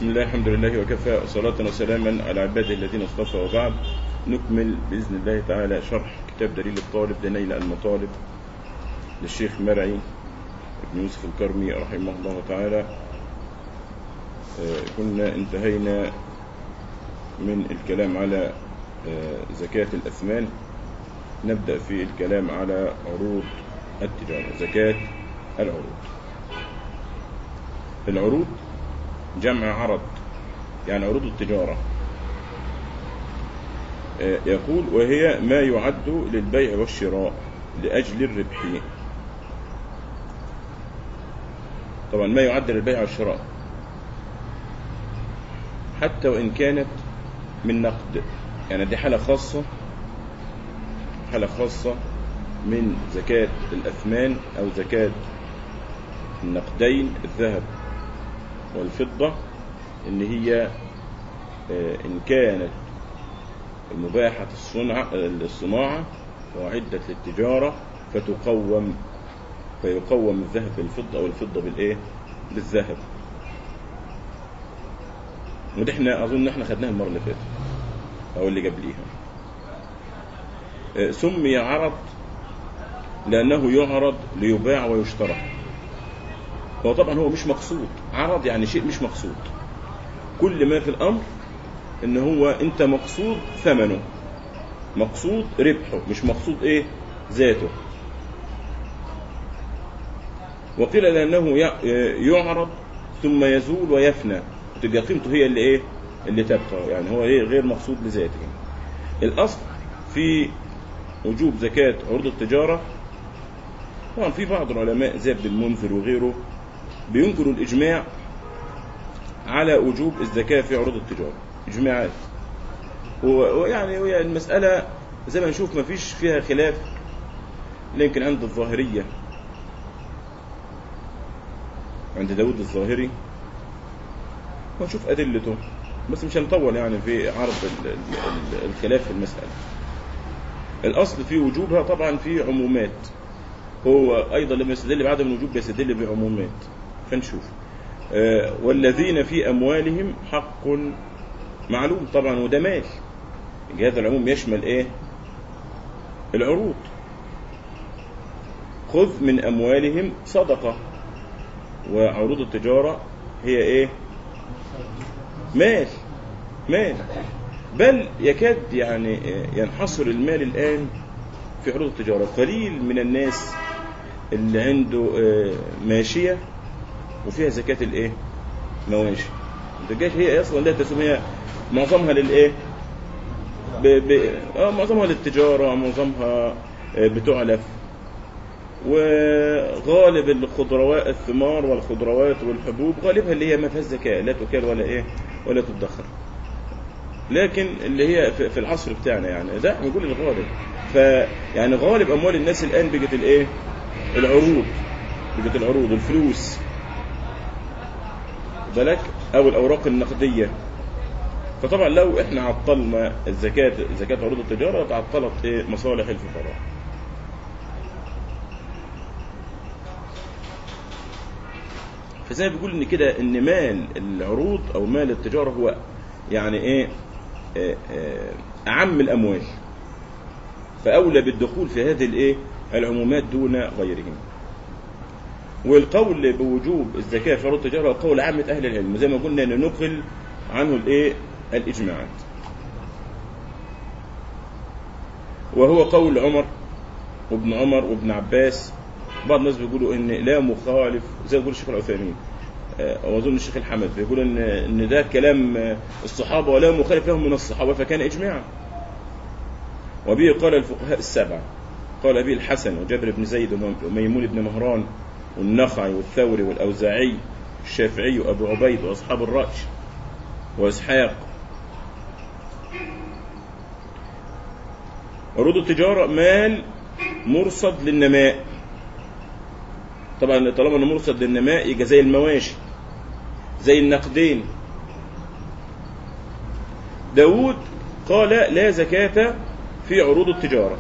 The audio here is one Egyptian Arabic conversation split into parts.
بسم الله الحمد لله وكفى وصلاة وسلاما على عباده الذين اصطفى وبعد نكمل بإذن الله تعالى شرح كتاب دليل الطالب لنيل المطالب للشيخ مرعي بن يوسف الكرمي رحمه الله تعالى آه، كنا انتهينا من الكلام على آه، زكاة الأثمان نبدأ في الكلام على عروض التجارة زكاة العروض العروض جمع عرض يعني عروض التجارة آه، يقول وهي ما يعد للبيع والشراء لأجل الربح طبعا ما يعد للبيع والشراء حتى وإن كانت من نقد يعني دي حالة خاصة حالة خاصة من زكاة الأثمان أو زكاة النقدين الذهب والفضة إن هي آه، إن كانت مباحة الصنع الصناعة وعدت للتجارة فتقوم فيقوم الذهب بالفضة أو الفضة بالإيه؟ بالذهب ودي احنا أظن احنا خدناها المرة اللي فاتت أو اللي قبليها آه، سمي عرض لأنه يعرض ليباع ويشترى هو طبعا هو مش مقصود عرض يعني شيء مش مقصود كل ما في الأمر إن هو أنت مقصود ثمنه مقصود ربحه مش مقصود إيه ذاته وقيل لأنه يع- يعرض ثم يزول ويفنى تبقى قيمته هي اللي إيه اللي تبقى يعني هو إيه غير مقصود لذاته الأصل في وجوب زكاة عروض التجارة طبعا في بعض العلماء زي ابن المنذر وغيره بينكروا الإجماع على وجوب الزكاة في عروض التجارة إجماعات و- ويعني وهي المسألة زي ما نشوف ما فيش فيها خلاف لكن عند الظاهرية عند داود الظاهري ونشوف أدلته بس مش هنطول يعني في عرض ال- ال- ال- الخلاف في المسألة الأصل في وجوبها طبعا في عمومات هو أيضا لما يستدل بعدم الوجوب بيستدل بعمومات فنشوف آه، والذين في أموالهم حق معلوم طبعا وده مال يبقى هذا العموم يشمل إيه العروض خذ من أموالهم صدقة وعروض التجارة هي إيه مال مال بل يكاد يعني ينحصر المال الآن في عروض التجارة قليل من الناس اللي عنده آه، ماشية وفيها زكاة الايه مواشي الزكاة هي اصلا لا تسمى هي معظمها للايه ب... ب... اه معظمها للتجارة معظمها آه، بتعلف وغالب الخضروات الثمار والخضروات والحبوب غالبها اللي هي ما فيهاش زكاة لا تكال ولا ايه ولا تدخر لكن اللي هي في في العصر بتاعنا يعني ده بنقول الغالب فيعني غالب اموال الناس الان بقت الايه العروض بقت العروض الفلوس بالك او الاوراق النقديه فطبعا لو احنا عطلنا الزكاه زكاه عروض التجاره تعطلت ايه مصالح الفقراء فزي ما بيقول ان كده ان مال العروض او مال التجاره هو يعني ايه آه، آه، اعم الاموال فاولى بالدخول في هذه الايه العمومات دون غيرهم والقول بوجوب الزكاه في عروض التجاره هو قول عامه اهل العلم زي ما قلنا ان نقل عنه الايه الاجماعات وهو قول عمر وابن عمر وابن عباس بعض الناس بيقولوا ان لا مخالف زي ما بيقول الشيخ العثيمين آه، واظن الشيخ الحمد بيقول ان ان ده كلام آه، الصحابه ولا مخالف لهم من الصحابه فكان اجماعا وبه قال الفقهاء السبعه قال به الحسن وجابر بن زيد وميمون بن مهران والنخعي والثوري والاوزاعي الشافعي وابو عبيد واصحاب الراي واسحاق عروض التجاره مال مرصد للنماء طبعا طالما انه مرصد للنماء يبقى زي المواشي زي النقدين داود قال لا زكاة في عروض التجارة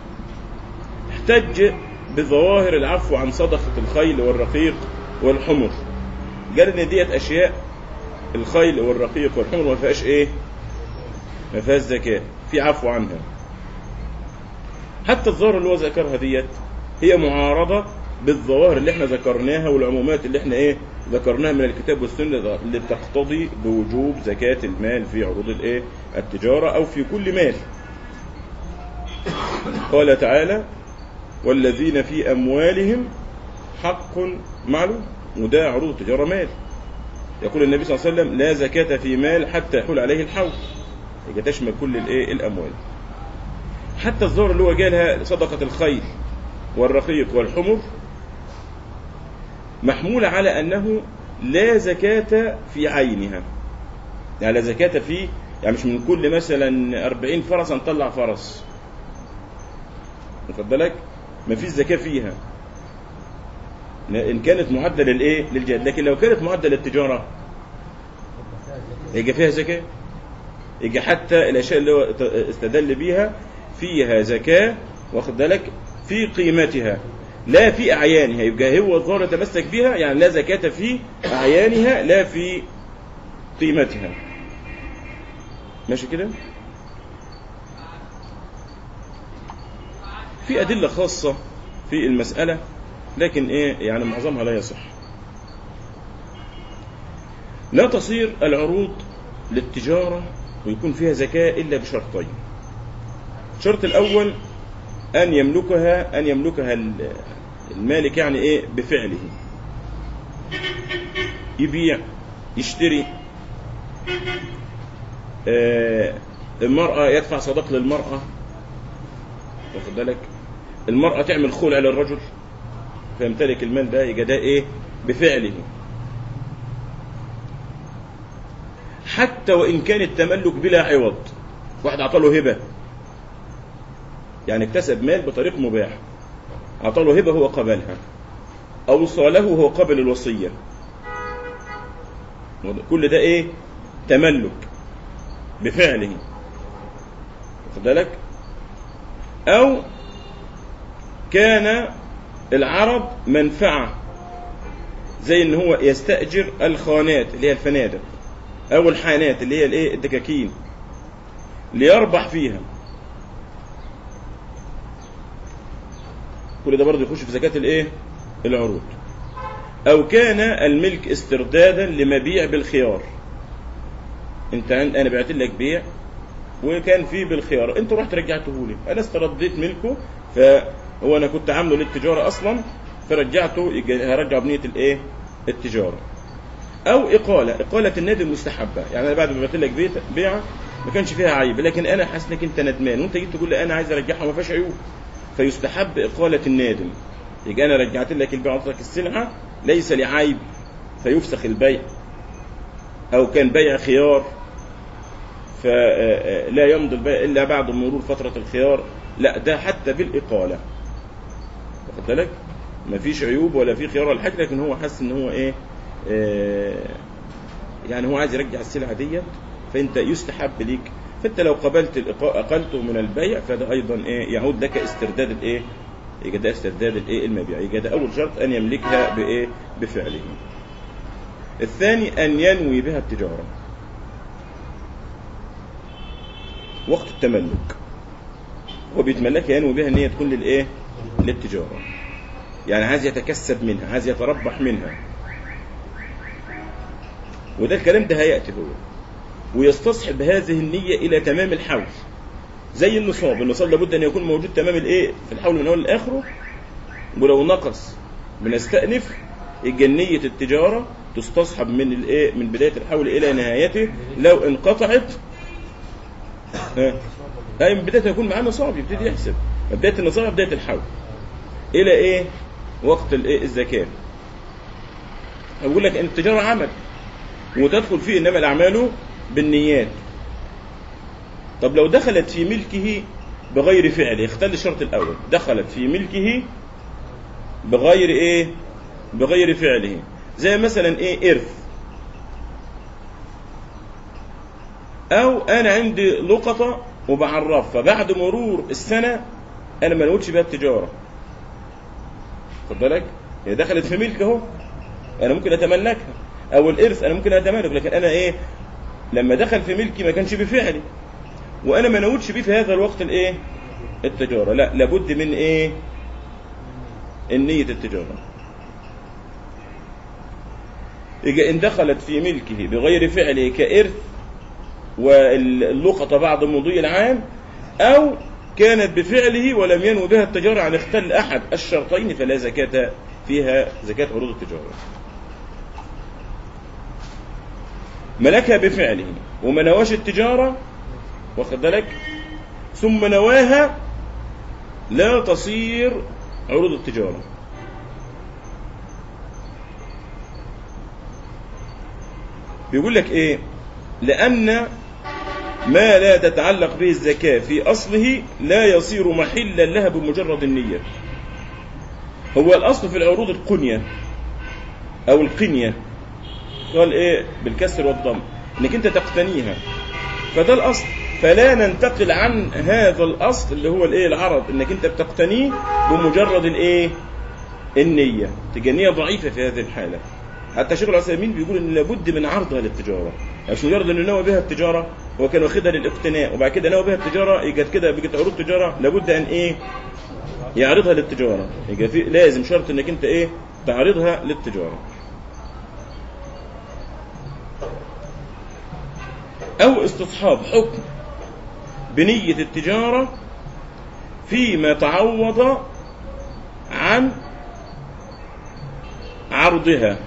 احتج بظواهر العفو عن صدقة الخيل والرقيق والحمر قال ان ديت اشياء الخيل والرقيق والحمر ما فيهاش ايه ما فيهاش زكاة في عفو عنها حتى الظاهر اللي هو ذكرها ديت هي معارضة بالظواهر اللي احنا ذكرناها والعمومات اللي احنا ايه ذكرناها من الكتاب والسنة اللي بتقتضي بوجوب زكاة المال في عروض الايه التجارة او في كل مال قال تعالى والذين في اموالهم حق معلوم وده عروض التجارة مال يقول النبي صلى الله عليه وسلم لا زكاة في مال حتى يحول عليه الحول يبقى تشمل كل الايه الاموال حتى الظهر اللي هو جالها صدقة الخيل والرقيق والحمر محمولة على أنه لا زكاة في عينها يعني لا زكاة في يعني مش من كل مثلا 40 فرس نطلع فرس واخد بالك مفيش زكاة فيها إن كانت معدة للإيه للجهاد لكن لو كانت معدة للتجارة يبقى فيها زكاة يبقى حتى الأشياء اللي هو استدل بيها فيها زكاة واخد بالك في قيمتها لا في أعيانها يبقى هو الظاهر يتمسك بها يعني لا زكاة في أعيانها لا في قيمتها ماشي كده في أدلة خاصة في المسألة لكن إيه يعني معظمها لا يصح لا تصير العروض للتجارة ويكون فيها زكاة إلا بشرطين الشرط الأول أن يملكها أن يملكها المالك يعني إيه بفعله يبيع يشتري آه المرأة يدفع صداق للمرأة واخد بالك المرأة تعمل خلع للرجل فيمتلك المال ده يبقى ده إيه بفعله حتى وإن كان التملك بلا عوض واحد أعطاه هبة يعني اكتسب مال بطريق مباح أعطاه له هبة هو قبلها أوصى له وهو قبل الوصية كل ده إيه تملك بفعله واخد بالك أو كان العرض منفعة زي ان هو يستأجر الخانات اللي هي الفنادق او الحانات اللي هي الايه الدكاكين ليربح فيها كل ده برضه يخش في زكاة الايه العروض او كان الملك استردادا لمبيع بالخيار انت انا بعت لك بيع وكان فيه بالخيار انت رحت رجعته لي انا استرديت ملكه فهو انا كنت عامله للتجاره اصلا فرجعته هرجعه بنيه الايه التجاره او اقاله اقاله النادم مستحبه يعني انا بعد ما بعت لك بيت بيعه ما كانش فيها عيب لكن انا حاسس انك انت ندمان وانت جيت تقول لي انا عايز ارجعها وما فيهاش عيوب فيستحب اقاله النادم يبقى انا رجعت لك البيع وعطيتك السلعه ليس لعيب فيفسخ البيع او كان بيع خيار فلا يمضي البيع الا بعد مرور فتره الخيار لا ده حتى بالاقاله واخد بالك مفيش عيوب ولا في خيار ولا حاجه لكن هو حس ان هو ايه آه يعني هو عايز يرجع السلعه ديت فانت يستحب ليك فانت لو قبلت اقلته من البيع فده ايضا ايه يعود لك استرداد الايه يبقى ده استرداد الايه المبيع يبقى ده اول شرط ان يملكها بايه بفعله الثاني ان ينوي بها التجاره وقت التملك هو بيتملكها ينوي بها ان هي تكون للايه للتجاره يعني عايز يتكسب منها عايز يتربح منها وده الكلام ده هياتي هو ويستصحب هذه النية إلى تمام الحول زي النصاب النصاب لابد أن يكون موجود تمام الإيه في الحول من أول لآخره ولو نقص بنستأنف الجنية التجارة تستصحب من الإيه من بداية الحول إلى نهايته لو انقطعت أي من بداية يكون معاه نصاب يبتدي يحسب بداية النصاب بداية الحول إلى إيه وقت الإيه الزكاة أقول لك إن التجارة عمل وتدخل فيه إنما الأعمال بالنيات طب لو دخلت في ملكه بغير فعل يختل الشرط الأول دخلت في ملكه بغير إيه بغير فعله زي مثلا إيه إرث أو أنا عندي لقطة وبعرف فبعد مرور السنة أنا ما نقولش بها التجارة خد بالك هي دخلت في ملك أهو أنا ممكن أتملكها او الارث انا ممكن اتمالك لكن انا ايه لما دخل في ملكي ما كانش بفعلي وانا ما نوتش بيه في هذا الوقت الايه التجاره لا لابد من ايه النية التجارة إذا إن دخلت في ملكه بغير فعله كإرث واللقطة بعد مضي العام أو كانت بفعله ولم ينو بها التجارة عن اختل أحد الشرطين فلا زكاة فيها زكاة عروض التجارة ملكها بفعله وما نواش التجارة واخد بالك ثم نواها لا تصير عروض التجارة بيقول لك ايه لأن ما لا تتعلق به الزكاة في أصله لا يصير محلا لها بمجرد النية هو الأصل في العروض القنية أو القنية قال إيه بالكسر والضم إنك أنت تقتنيها فده الأصل فلا ننتقل عن هذا الأصل اللي هو الإيه العرض إنك أنت بتقتنيه بمجرد الإيه النية تبقى النية ضعيفة في هذه الحالة حتى شيخ العثيمين بيقول ان لابد من عرضها للتجاره يعني مش مجرد انه نوى بها التجاره هو كان واخدها للاقتناء وبعد كده نوى بها التجاره يجت كده بقت عروض تجاره لابد ان ايه يعرضها للتجاره يبقى في لازم شرط انك انت ايه تعرضها للتجاره او استصحاب حكم بنيه التجاره فيما تعوض عن عرضها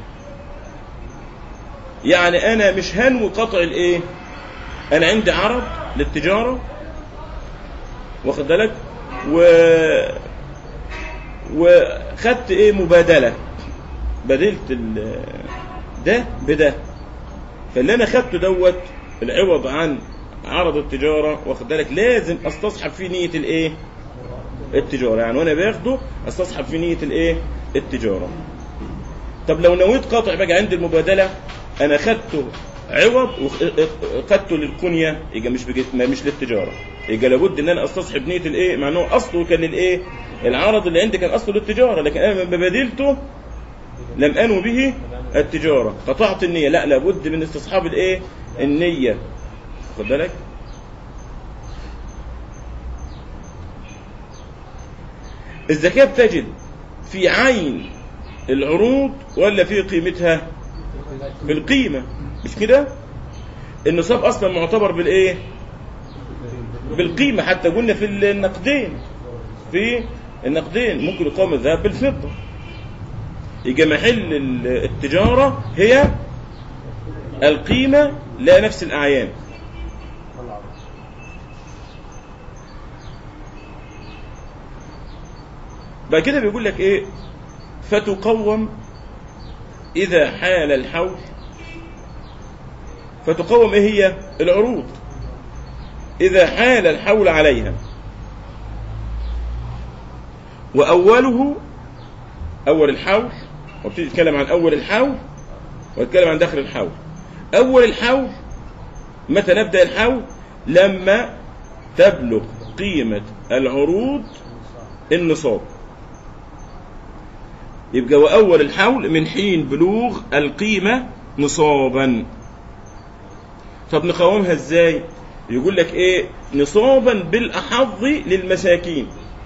يعني انا مش هنوي قطع الايه انا عندي عرض للتجاره واخد بالك و وخدت ايه مبادله بدلت ال... ده بده فاللي انا خدته دوت العوض عن عرض التجاره واخد بالك لازم استصحب فيه نيه الايه التجاره يعني وانا باخده استصحب فيه نيه الايه التجاره طب لو نويت قطع بقى عند المبادله انا خدته عوض وخدته للقنيه يبقى مش بجي... مش للتجاره يبقى لابد ان انا استصحب نيه الايه مع انه اصله كان للايه العرض اللي عندي كان اصله للتجاره لكن انا لما بدلته لم انو به التجاره قطعت النيه لا لابد من استصحاب الايه النيه خد بالك الزكاه بتجد في عين العروض ولا في قيمتها بالقيمة مش كده النصاب أصلا معتبر بالإيه بالقيمة حتى قلنا في النقدين في النقدين ممكن يقام الذهب بالفضة يجي محل التجارة هي القيمة لا نفس الأعيان بعد كده بيقول لك ايه فتقوم إذا حال الحول فتقوم إيه هي العروض إذا حال الحول عليها وأوله أول الحول وابتدي يتكلم عن أول الحول ويتكلم عن داخل الحول أول الحول متى نبدأ الحول لما تبلغ قيمة العروض النصاب يبقى وأول الحول من حين بلوغ القيمة نصابا طب نقاومها ازاي يقول لك ايه نصابا بالأحظ للمساكين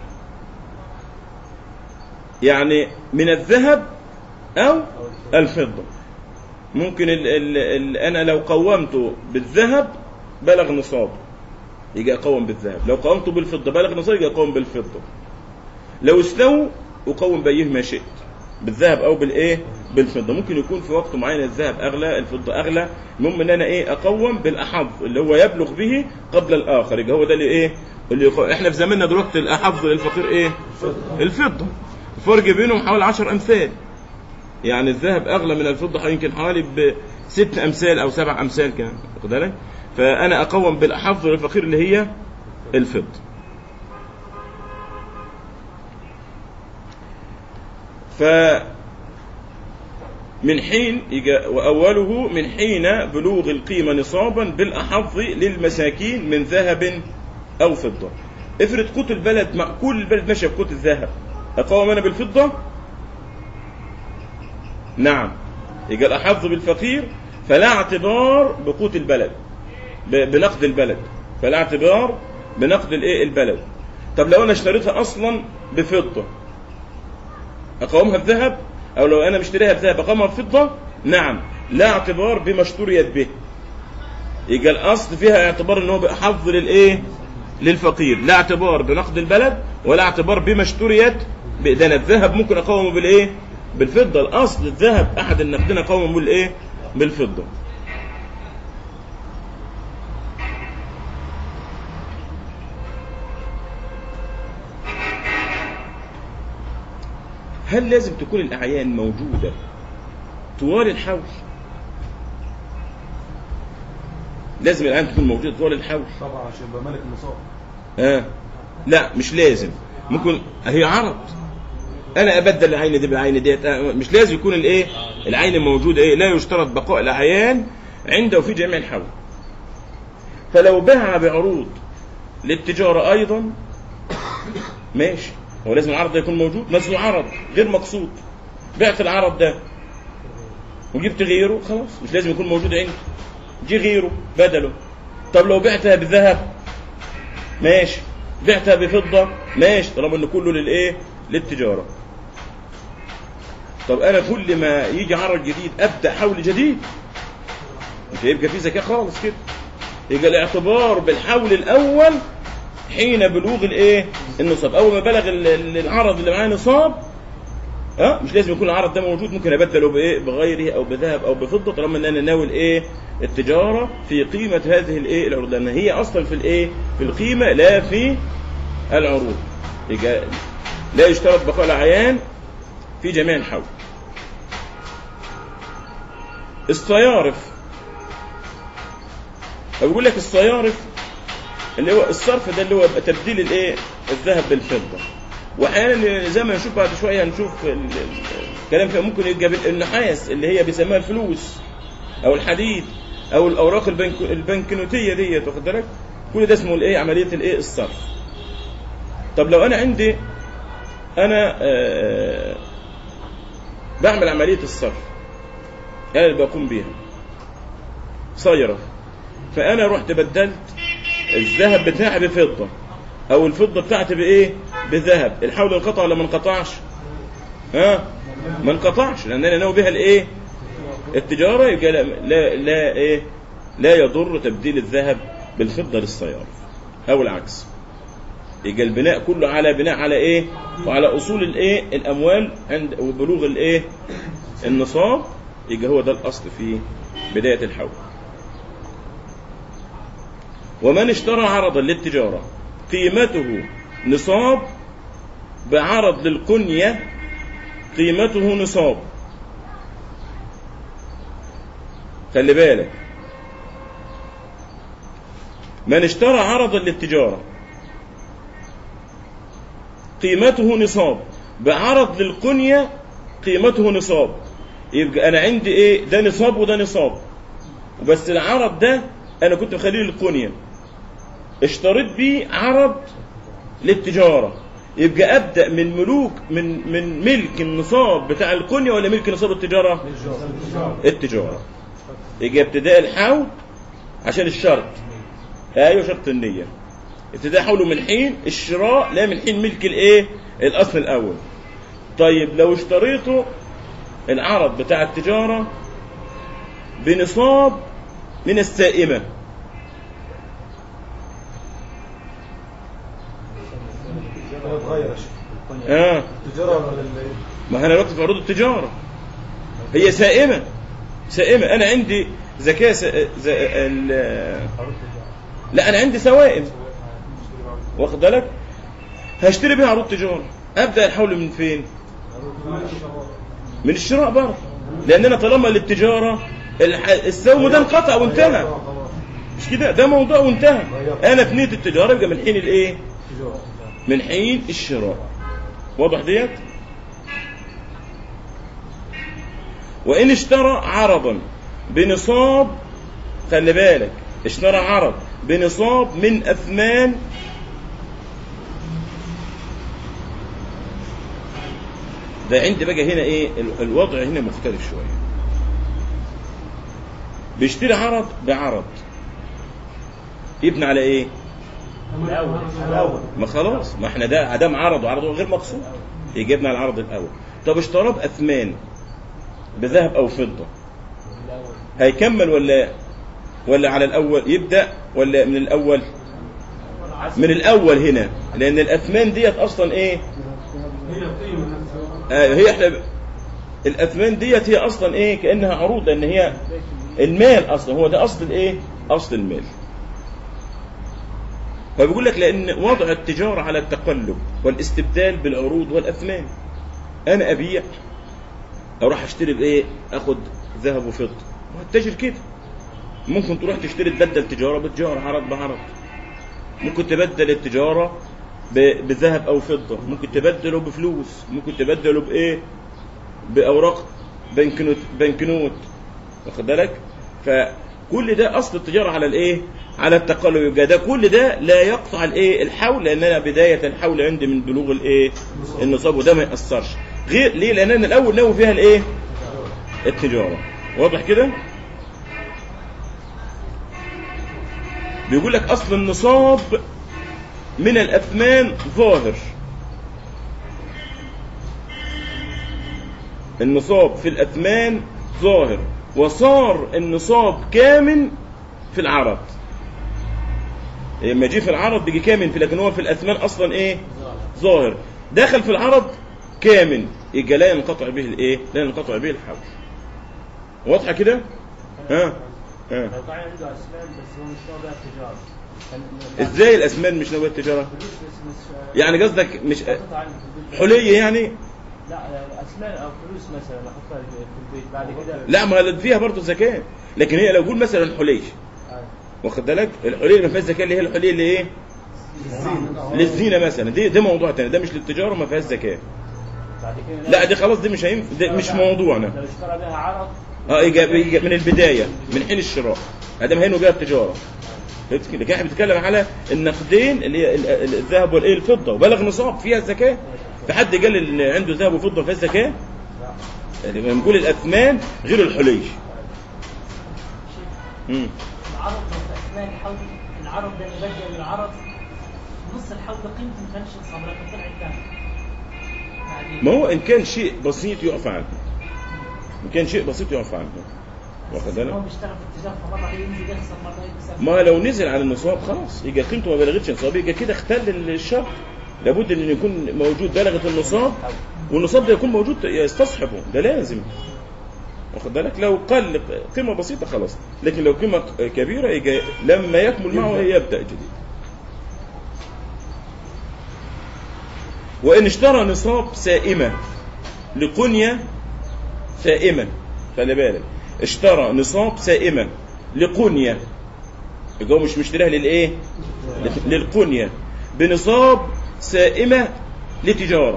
يعني من الذهب أو الفضة ممكن ال ال ال أنا لو قومته بالذهب بلغ نصاب يجي أقوم بالذهب لو قومته بالفضة بلغ نصاب يجي أقوم بالفضة لو استووا أقوم بأيه ما شئت بالذهب او بالايه بالفضه ممكن يكون في وقت معين الذهب اغلى الفضه اغلى المهم ان انا ايه اقوم بالاحظ اللي هو يبلغ به قبل الاخر يبقى هو ده اللي ايه اللي يخ... احنا في زماننا دلوقتي الاحظ للفقير ايه الفضه الفرق بينهم حوالي 10 امثال يعني الذهب اغلى من الفضه يمكن حوالي بست امثال او سبع امثال كمان واخد بالك فانا اقوم بالاحظ للفقير اللي هي الفضه ف من حين وأوله من حين بلوغ القيمة نصابا بالأحظ للمساكين من ذهب أو فضة افرض قوت البلد مع كل البلد ماشية بقوت الذهب أقوم أنا بالفضة نعم يبقى الأحظ بالفقير فلا اعتبار بقوت البلد ب- بنقد البلد فلا اعتبار بنقد الايه البلد طب لو انا اشتريتها اصلا بفضه اقومها بذهب او لو انا مشتريها بذهب اقومها بفضه نعم لا اعتبار بما اشتريت به يبقى الاصل فيها اعتبار ان هو بقى حظ للايه للفقير لا اعتبار بنقد البلد ولا اعتبار بما اشتريت ب- ده انا الذهب ممكن اقومه بالايه بالفضه الاصل الذهب احد النقدين اقومه بالايه بالفضه هل لازم تكون الأعيان موجودة طوال الحول؟ لازم الأعيان تكون موجودة طوال الحول؟ طبعا عشان يبقى ملك النصاب آه. لا مش لازم ممكن هي عرض انا ابدل العين دي بالعين ديت آه، مش لازم يكون الايه العين موجوده ايه لا يشترط بقاء الاعيان عنده في جميع الحول فلو باع بعروض للتجاره ايضا ماشي هو لازم العرض ده يكون موجود نزل عرض غير مقصود بعت العرض ده وجبت غيره خلاص مش لازم يكون موجود عندي جه غيره بدله طب لو بعتها بالذهب ماشي بعتها بفضة ماشي طالما ان كله للايه للتجارة طب انا كل ما يجي عرض جديد ابدا حول جديد مش هيبقى في ذكاء خالص كده يبقى الاعتبار بالحول الاول حين بلوغ الايه النصاب اول ما بلغ ال- ال- العرض اللي معاه نصاب ها مش لازم يكون العرض ده موجود ممكن ابدله بايه بغيره او بذهب او بفضه طالما ان انا ناوي الايه التجاره في قيمه هذه الايه العروض لان هي اصلا في الايه في القيمه لا في العروض يبقى لا يشترط بقاء العيان في جميع الحول الصيارف أو بيقول لك الصيارف اللي هو الصرف ده اللي هو يبقى تبديل الايه الذهب بالفضه واحيانا زي ما نشوف بعد شويه هنشوف ال- ال- الكلام فيها ممكن يبقى بالنحاس اللي هي بيسموها الفلوس او الحديد او الاوراق البنك البنكنوتيه ديت واخد بالك كل ده اسمه الايه عمليه الايه الصرف طب لو انا عندي انا آه، بعمل عمليه الصرف انا اللي بقوم بيها صيرف فانا رحت بدلت الذهب بتاعي بفضه او الفضه بتاعتي بايه بذهب الحول انقطع ولا ما انقطعش ها ما انقطعش لان انا ناوي بها الايه التجاره يبقى لا لا, لا ايه لا يضر تبديل الذهب بالفضه للسياره او العكس يبقى البناء كله على بناء على ايه وعلى اصول الايه الاموال عند وبلوغ الايه النصاب يبقى هو ده الاصل في بدايه الحول ومن اشترى عرضا للتجارة قيمته نصاب بعرض للقنية قيمته نصاب خلي بالك من اشترى عرضا للتجارة قيمته نصاب بعرض للقنية قيمته نصاب يبقى انا عندي ايه ده نصاب وده نصاب وبس العرض ده انا كنت مخليه للقنية اشتريت بيه عرض للتجارة يبقى ابدا من ملوك من من ملك النصاب بتاع القنية ولا ملك نصاب التجارة التجارة يبقى ابتداء الحول عشان الشرط ايوه شرط النية ابتداء حوله من حين الشراء لا من حين ملك الايه الاصل الاول طيب لو اشتريته العرض بتاع التجارة بنصاب من السائمة هو اتغير يا شيخ اه التجارة ولا ال- ما احنا دلوقتي في عروض التجارة هي سائمة سائمة انا عندي زكاة س... ز... ال... لا انا عندي سوائم واخد بالك هشتري بيها عروض تجارة ابدا الحول من فين من الشراء برضه لان انا طالما للتجارة الح... السوم ده انقطع وانتهى مش كده ده موضوع وانتهى انا في نية التجارة يبقى من حين الايه تجارة من حين الشراء واضح ديت وإن اشترى عرضا بنصاب خلي بالك اشترى عرض بنصاب من أثمان ده عندي بقى هنا ايه ال- الوضع هنا مختلف شوية بيشتري عرض بعرض يبني على ايه الأول الأول ما خلاص ما احنا ده عدم عرض وعرضه غير مقصود يجيبنا على العرض الاول طب اشتراه باثمان بذهب او فضه الأول هيكمل ولا ولا على الاول يبدا ولا من الاول من الاول هنا لان الاثمان ديت اصلا ايه آه هي احنا الاثمان ديت هي اصلا ايه كانها عروض لان هي المال اصلا هو ده اصل الايه اصل المال فبيقول لك لان وضع التجاره على التقلب والاستبدال بالعروض والاثمان انا ابيع اروح اشتري بايه اخد ذهب وفضه ما هو التاجر كده ممكن تروح تشتري تبدل تجاره بتجاره عرض بعرض ممكن تبدل التجاره ب- بذهب او فضه ممكن تبدله بفلوس ممكن تبدله بايه باوراق بنكنوت بنكنوت واخد بالك فكل ده اصل التجاره على الايه على التقلب يبقى ده كل ده لا يقطع الايه الحول لان انا بدايه الحول عندي من بلوغ الايه النصاب وده ما ياثرش غير ليه لان انا الاول ناوي فيها الايه التجاره واضح كده بيقول لك اصل النصاب من الاثمان ظاهر النصاب في الاثمان ظاهر وصار النصاب كامن في العرض لما يجي في العرض بيجي كامن في لكن هو في الاثمان اصلا ايه ظاهر دخل في العرض كامن يبقى لا ينقطع به الايه لا ينقطع به الحول واضحه كده ها ها لو كان عنده أسنان بس هو مش ناوي بيها التجارة كان- ازاي الاسمان مش نواه التجاره فلوس بس مش يعني قصدك مش حاططها عندي في البيت. حليه يعني لا أسنان أو فلوس مثلا أحطها في البيت بعد كده لا ما هي فيها برضه زكاه لكن هي لو قول مثلا حلي آه. واخد بالك الحليه اللي ما فيهاش زكاه اللي هي الحليه اللي ايه للزينه مثلا دي ده موضوع تاني ده مش للتجاره ما فيهاش زكاه بعد كده لا دي خلاص دي مش هينفع ده مش موضوعنا لو اشترى بها عرض اه يجي يجي من البدايه من حين الشراء ادام هينو بيها التجاره فهمت كده؟ لكن احنا بنتكلم على النقدين اللي هي ال- ال- الذهب والايه الفضه وبلغ نصاب فيها الزكاه في حد قال اللي عنده ذهب وفضه فيها الزكاه يعني لما نقول الاثمان غير الحلي امم العرض في اثناء الحول العرض ده اللي بدا العرض نص الحول قيمته ما كانش نصاب لكن طلع تاني بعدين ما هو ان كان شيء بسيط يعفى عنه ان كان شيء بسيط يعفى عنه واخد هو بالك بيشتغل في التجاره فمره ينزل يخسر مره يكسب ما لو نزل على النصاب خلاص يبقى قيمته ما بلغتش نصاب يبقى كده اختل الشرط لابد ان يكون موجود بلغه النصاب والنصاب ده يكون موجود يستصحبه ده لازم واخد بالك لو قل قيمه بسيطه خلاص لكن لو قيمه كبيره يجي لما يكمل معه يبدا جديد وان اشترى نصاب سائمه لقنيه سائمه خلي بالك اشترى نصاب سائمه لقنيه يبقى هو مش مشتريها للايه للقنيه بنصاب سائمه لتجاره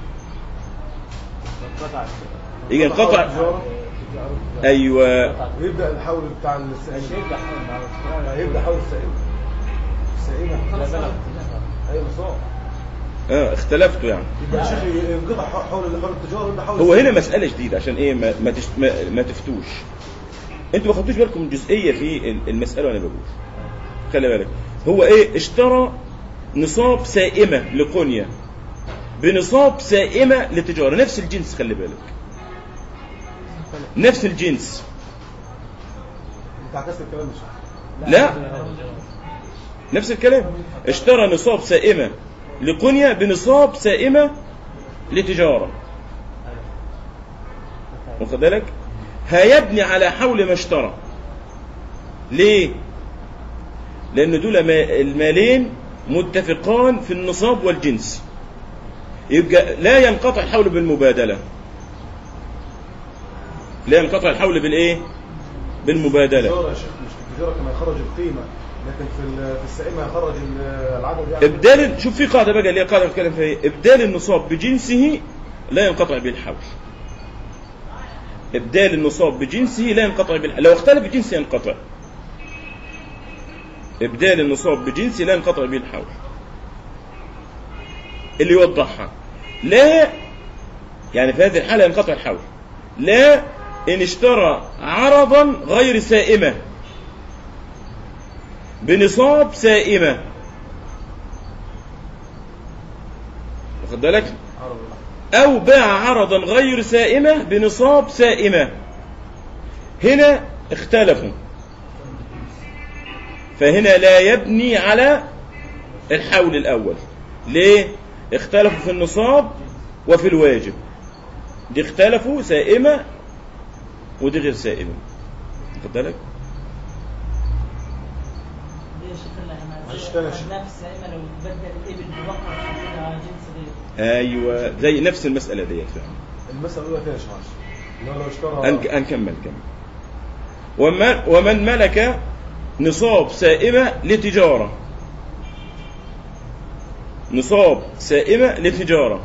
انقطع يجي انقطع ايوه ويبدا الحول بتاع مش السائل هيبدا حول مع الاشتراك. هيبدا حول السائل السائمه لا بلغ ايوه نصاب اه اختلفتوا يعني يبقى الشيخ ينقطع حول حول التجاره ويبدا حول هو هنا السائل. مسألة جديدة عشان ايه ما, ما, تشت... ما, ما تفتوش انتوا ما خدتوش بالكم من جزئية في ال- المسألة وانا بقول خلي بالك هو ايه اشترى نصاب سائمة لقنية بنصاب سائمة لتجارة نفس الجنس خلي بالك نفس الجنس انت عكست الكلام مش لا نفس الكلام اشترى نصاب سائمة لقنية بنصاب سائمة لتجارة واخد بالك هيبني على حول ما اشترى ليه لان دول ما- المالين متفقان في النصاب والجنس يبقى لا ينقطع الحول بالمبادله لا ينقطع الحول بالايه بالمبادله التجاره يا شيخ مش في التجاره كما يخرج القيمه لكن في ال- في السائمه يخرج ال- العدد يعني ابدال شوف في قاعده بقى اللي هي قاعده بتكلم فيها ايه ابدال النصاب بجنسه لا ينقطع به الحول ابدال النصاب بجنسه لا ينقطع به الحول لو اختلف بجنسه ينقطع ابدال النصاب بجنسه لا ينقطع به الحول اللي يوضحها لا يعني في هذه الحاله ينقطع الحول لا إن اشترى عرضا غير سائمة بنصاب سائمة واخد بالك عربي أو باع عرضا غير سائمة بنصاب سائمة هنا اختلفوا فهنا لا يبني على الحول الأول ليه؟ اختلفوا في النصاب وفي الواجب دي اختلفوا سائمة ودي غير سائمة واخد بالك؟ ليه يا شيخ الله معلش ما تاني يا شيخ. نفس سائمة لو بدل الإبل ببقرة عشان كده جنس غير ايوه زي نفس المسألة ديت فعلا المسألة الأولى فيها يا شيخ معلش اللي هو لو اشترى أنك أنكمل كمل ومن, ومن ملك نصاب سائمة لتجارة نصاب سائمة لتجارة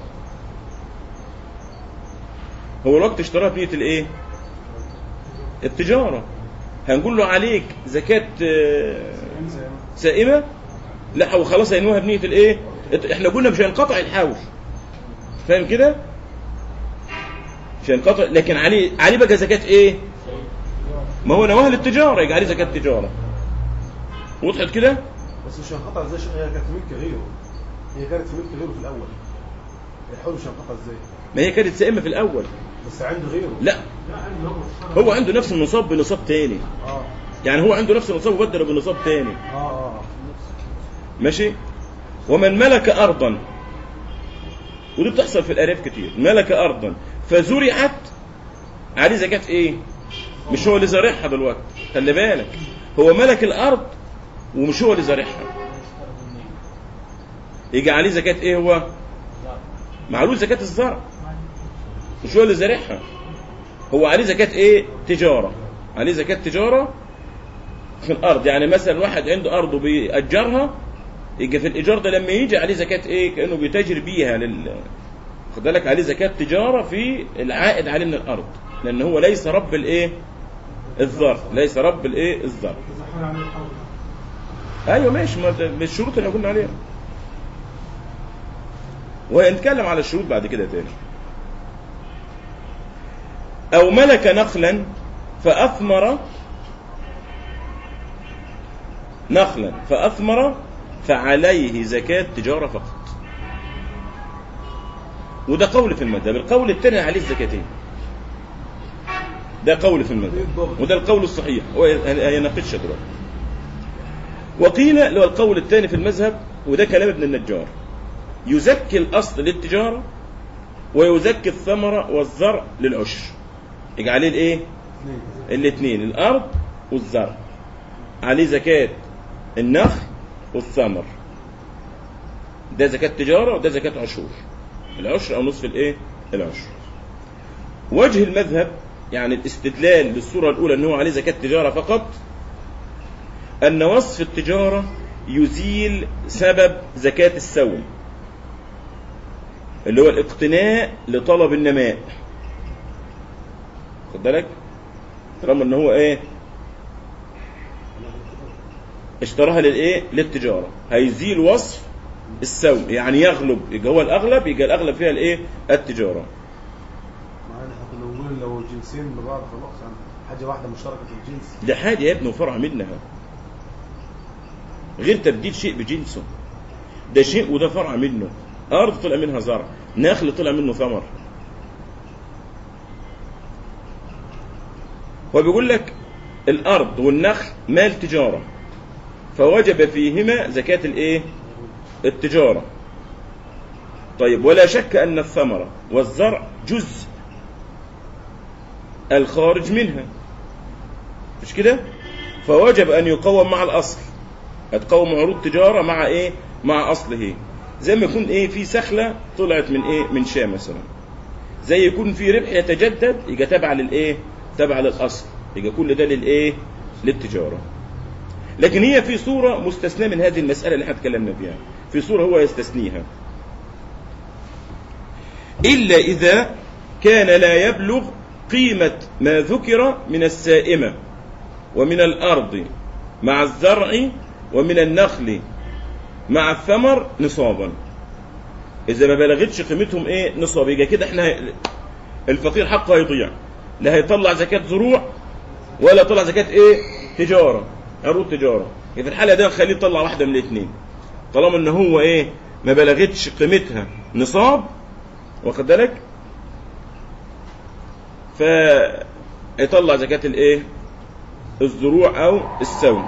هو الوقت اشتراها بنية الايه التجارة هنقول له عليك زكاة آه، سائمة لا هو خلاص هينوها بنية الايه احنا قلنا مش هينقطع الحول فاهم كده مش هينقطع لكن عليه عليه بقى زكاة ايه ما هو نواها للتجارة يبقى عليه زكاة تجارة وضحت كده بس مش هنقطع ازاي يا شيخ هي كانت في ملك غيره هي كانت في ملك غيره في الأول الحول مش هنقطع ازاي ما هي كانت سائمة في الأول بس عنده غيره لا هو عنده نفس النصاب بنصاب تاني اه يعني هو عنده نفس النصاب وبدله بنصاب تاني اه اه ماشي ومن ملك أرضا ودي بتحصل في الأرياف كتير ملك أرضا فزرعت عليه زكاة إيه مش هو اللي زارعها دلوقتي خلي بالك هو ملك الأرض ومش هو اللي زارعها يجي عليه زكاة إيه هو معلوش زكاة الزرع مش هو اللي زارعها هو عليه زكاة إيه تجارة عليه زكاة تجارة في الأرض يعني مثلا واحد عنده أرض وبيأجرها يجي في الإيجار ده لما يجي عليه زكاة إيه كأنه بيتاجر بيها لل خد بالك عليه زكاة تجارة في العائد عليه من الأرض لأن هو ليس رب الإيه الزرع ليس رب الإيه الزرع أيوه ماشي ما ده- مش الشروط اللي قلنا عليها وهنتكلم على الشروط بعد كده تاني أو ملك نخلا فأثمر نخلا فأثمر فعليه زكاة تجارة فقط وده قول في المذهب القول الثاني عليه الزكاتين ده قول في المذهب وده القول الصحيح هو هيناقشها دلوقتي وقيل اللي هو القول الثاني في المذهب وده كلام ابن النجار يزكي الأصل للتجارة ويزكي الثمرة والزرع للعشر يجي عليه الايه اثنين الاثنين الارض والزرع عليه زكاة النخل والثمر ده زكاة تجارة وده زكاة عشور العشر او نصف الايه العشر وجه المذهب يعني الاستدلال للصورة الاولى ان هو عليه زكاة تجارة فقط ان وصف التجارة يزيل سبب زكاة السوم اللي هو الاقتناء لطلب النماء خد بالك طالما ان هو ايه اشتراها للايه للتجاره هيزيل وصف السوم يعني يغلب يبقى هو الاغلب يبقى الاغلب فيها الايه التجاره معانا احنا كنا بنقول لو الجنسين ببعض خلاص يعني حاجة واحدة مشتركة في الجنس ده حاجه يا ابني وفرع منها غير تبديل شيء بجنسه ده شيء وده فرع منه ارض طلع منها زرع نخل طلع منه ثمر وبيقول لك الارض والنخل مال تجاره فوجب فيهما زكاه الايه التجاره طيب ولا شك ان الثمره والزرع جزء الخارج منها مش كده فوجب ان يقوم مع الاصل هتقوم عروض تجاره مع ايه مع اصله زي ما يكون ايه في سخله طلعت من ايه من شام مثلا زي يكون في ربح يتجدد يبقى تابع للايه تابع للاصل يبقى كل ده للايه للتجاره لكن هي في صوره مستثناه من هذه المساله اللي احنا اتكلمنا فيها في صوره هو يستثنيها الا اذا كان لا يبلغ قيمه ما ذكر من السائمه ومن الارض مع الزرع ومن النخل مع الثمر نصابا اذا ما بلغتش قيمتهم ايه نصاب يبقى كده احنا الفقير حقه هيضيع لا هيطلع زكاة زروع ولا يطلع زكاة ايه تجارة عروض تجارة في الحالة دي خليه يطلع واحدة من الاثنين طالما ان هو ايه ما بلغتش قيمتها نصاب واخد بالك فيطلع زكاة الايه الزروع او السوم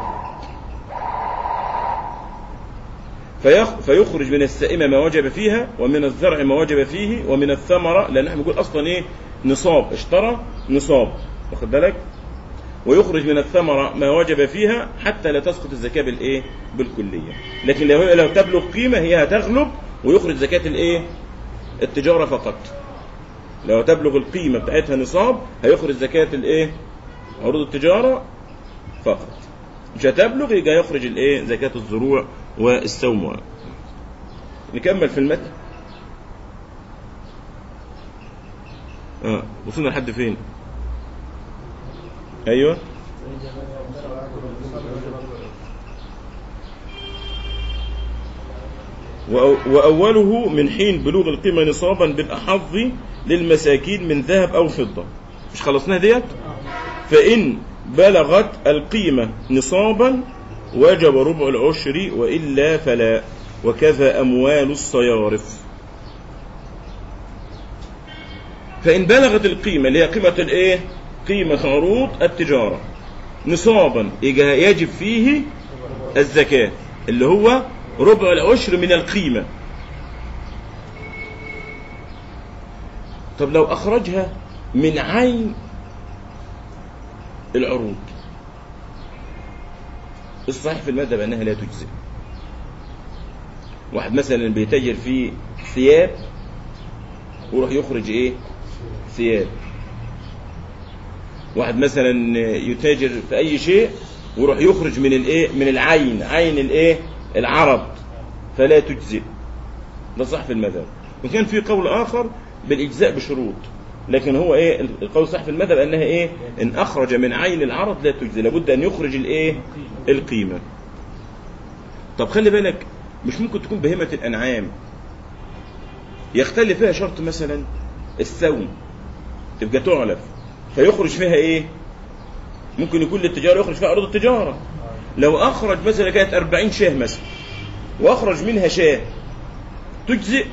فيخ- فيخرج من السائمة ما وجب فيها ومن الزرع ما وجب فيه ومن الثمرة لأن احنا بنقول أصلا إيه نصاب اشترى نصاب واخد بالك ويخرج من الثمرة ما وجب فيها حتى لا تسقط الزكاة بالإيه بالكلية لكن لو لو تبلغ قيمة هي هتغلب ويخرج زكاة الإيه التجارة فقط لو تبلغ القيمة بتاعتها نصاب هيخرج زكاة الإيه عروض التجارة فقط مش هتبلغ يبقى يخرج الايه زكاة الزروع والسوم نكمل في المتن اه وصلنا لحد فين ايوه وأو- وأوله من حين بلوغ القيمة نصابا بالأحظ للمساكين من ذهب أو فضة مش خلصناها ديت فإن بلغت القيمة نصابا وجب ربع العشر وإلا فلا وكذا أموال الصيارف فإن بلغت القيمة اللي هي قيمة الإيه؟ قيمة عروض التجارة نصابا يجا- يجب فيه الزكاة اللي هو ربع العشر من القيمة طب لو أخرجها من عين العروض الصحيح في المذهب أنها لا تجزئ واحد مثلا بيتاجر في ثياب ويروح يخرج ايه ثياب واحد مثلا يتاجر في اي شيء ويروح يخرج من الايه من العين عين الايه العرض فلا تجزئ ده صح في المذهب وكان في قول اخر بالاجزاء بشروط لكن هو ايه القول صح في المذهب انها ايه ان اخرج من عين العرض لا تجزي لابد ان يخرج الايه القيمه طب خلي بالك مش ممكن تكون بهيمه الانعام يختلف فيها شرط مثلا السوم تبقى تعلف فيخرج فيها ايه ممكن يكون للتجاره يخرج فيها عروض التجاره لو اخرج مثلا كانت 40 شاه مثلا واخرج منها شاه تجزئ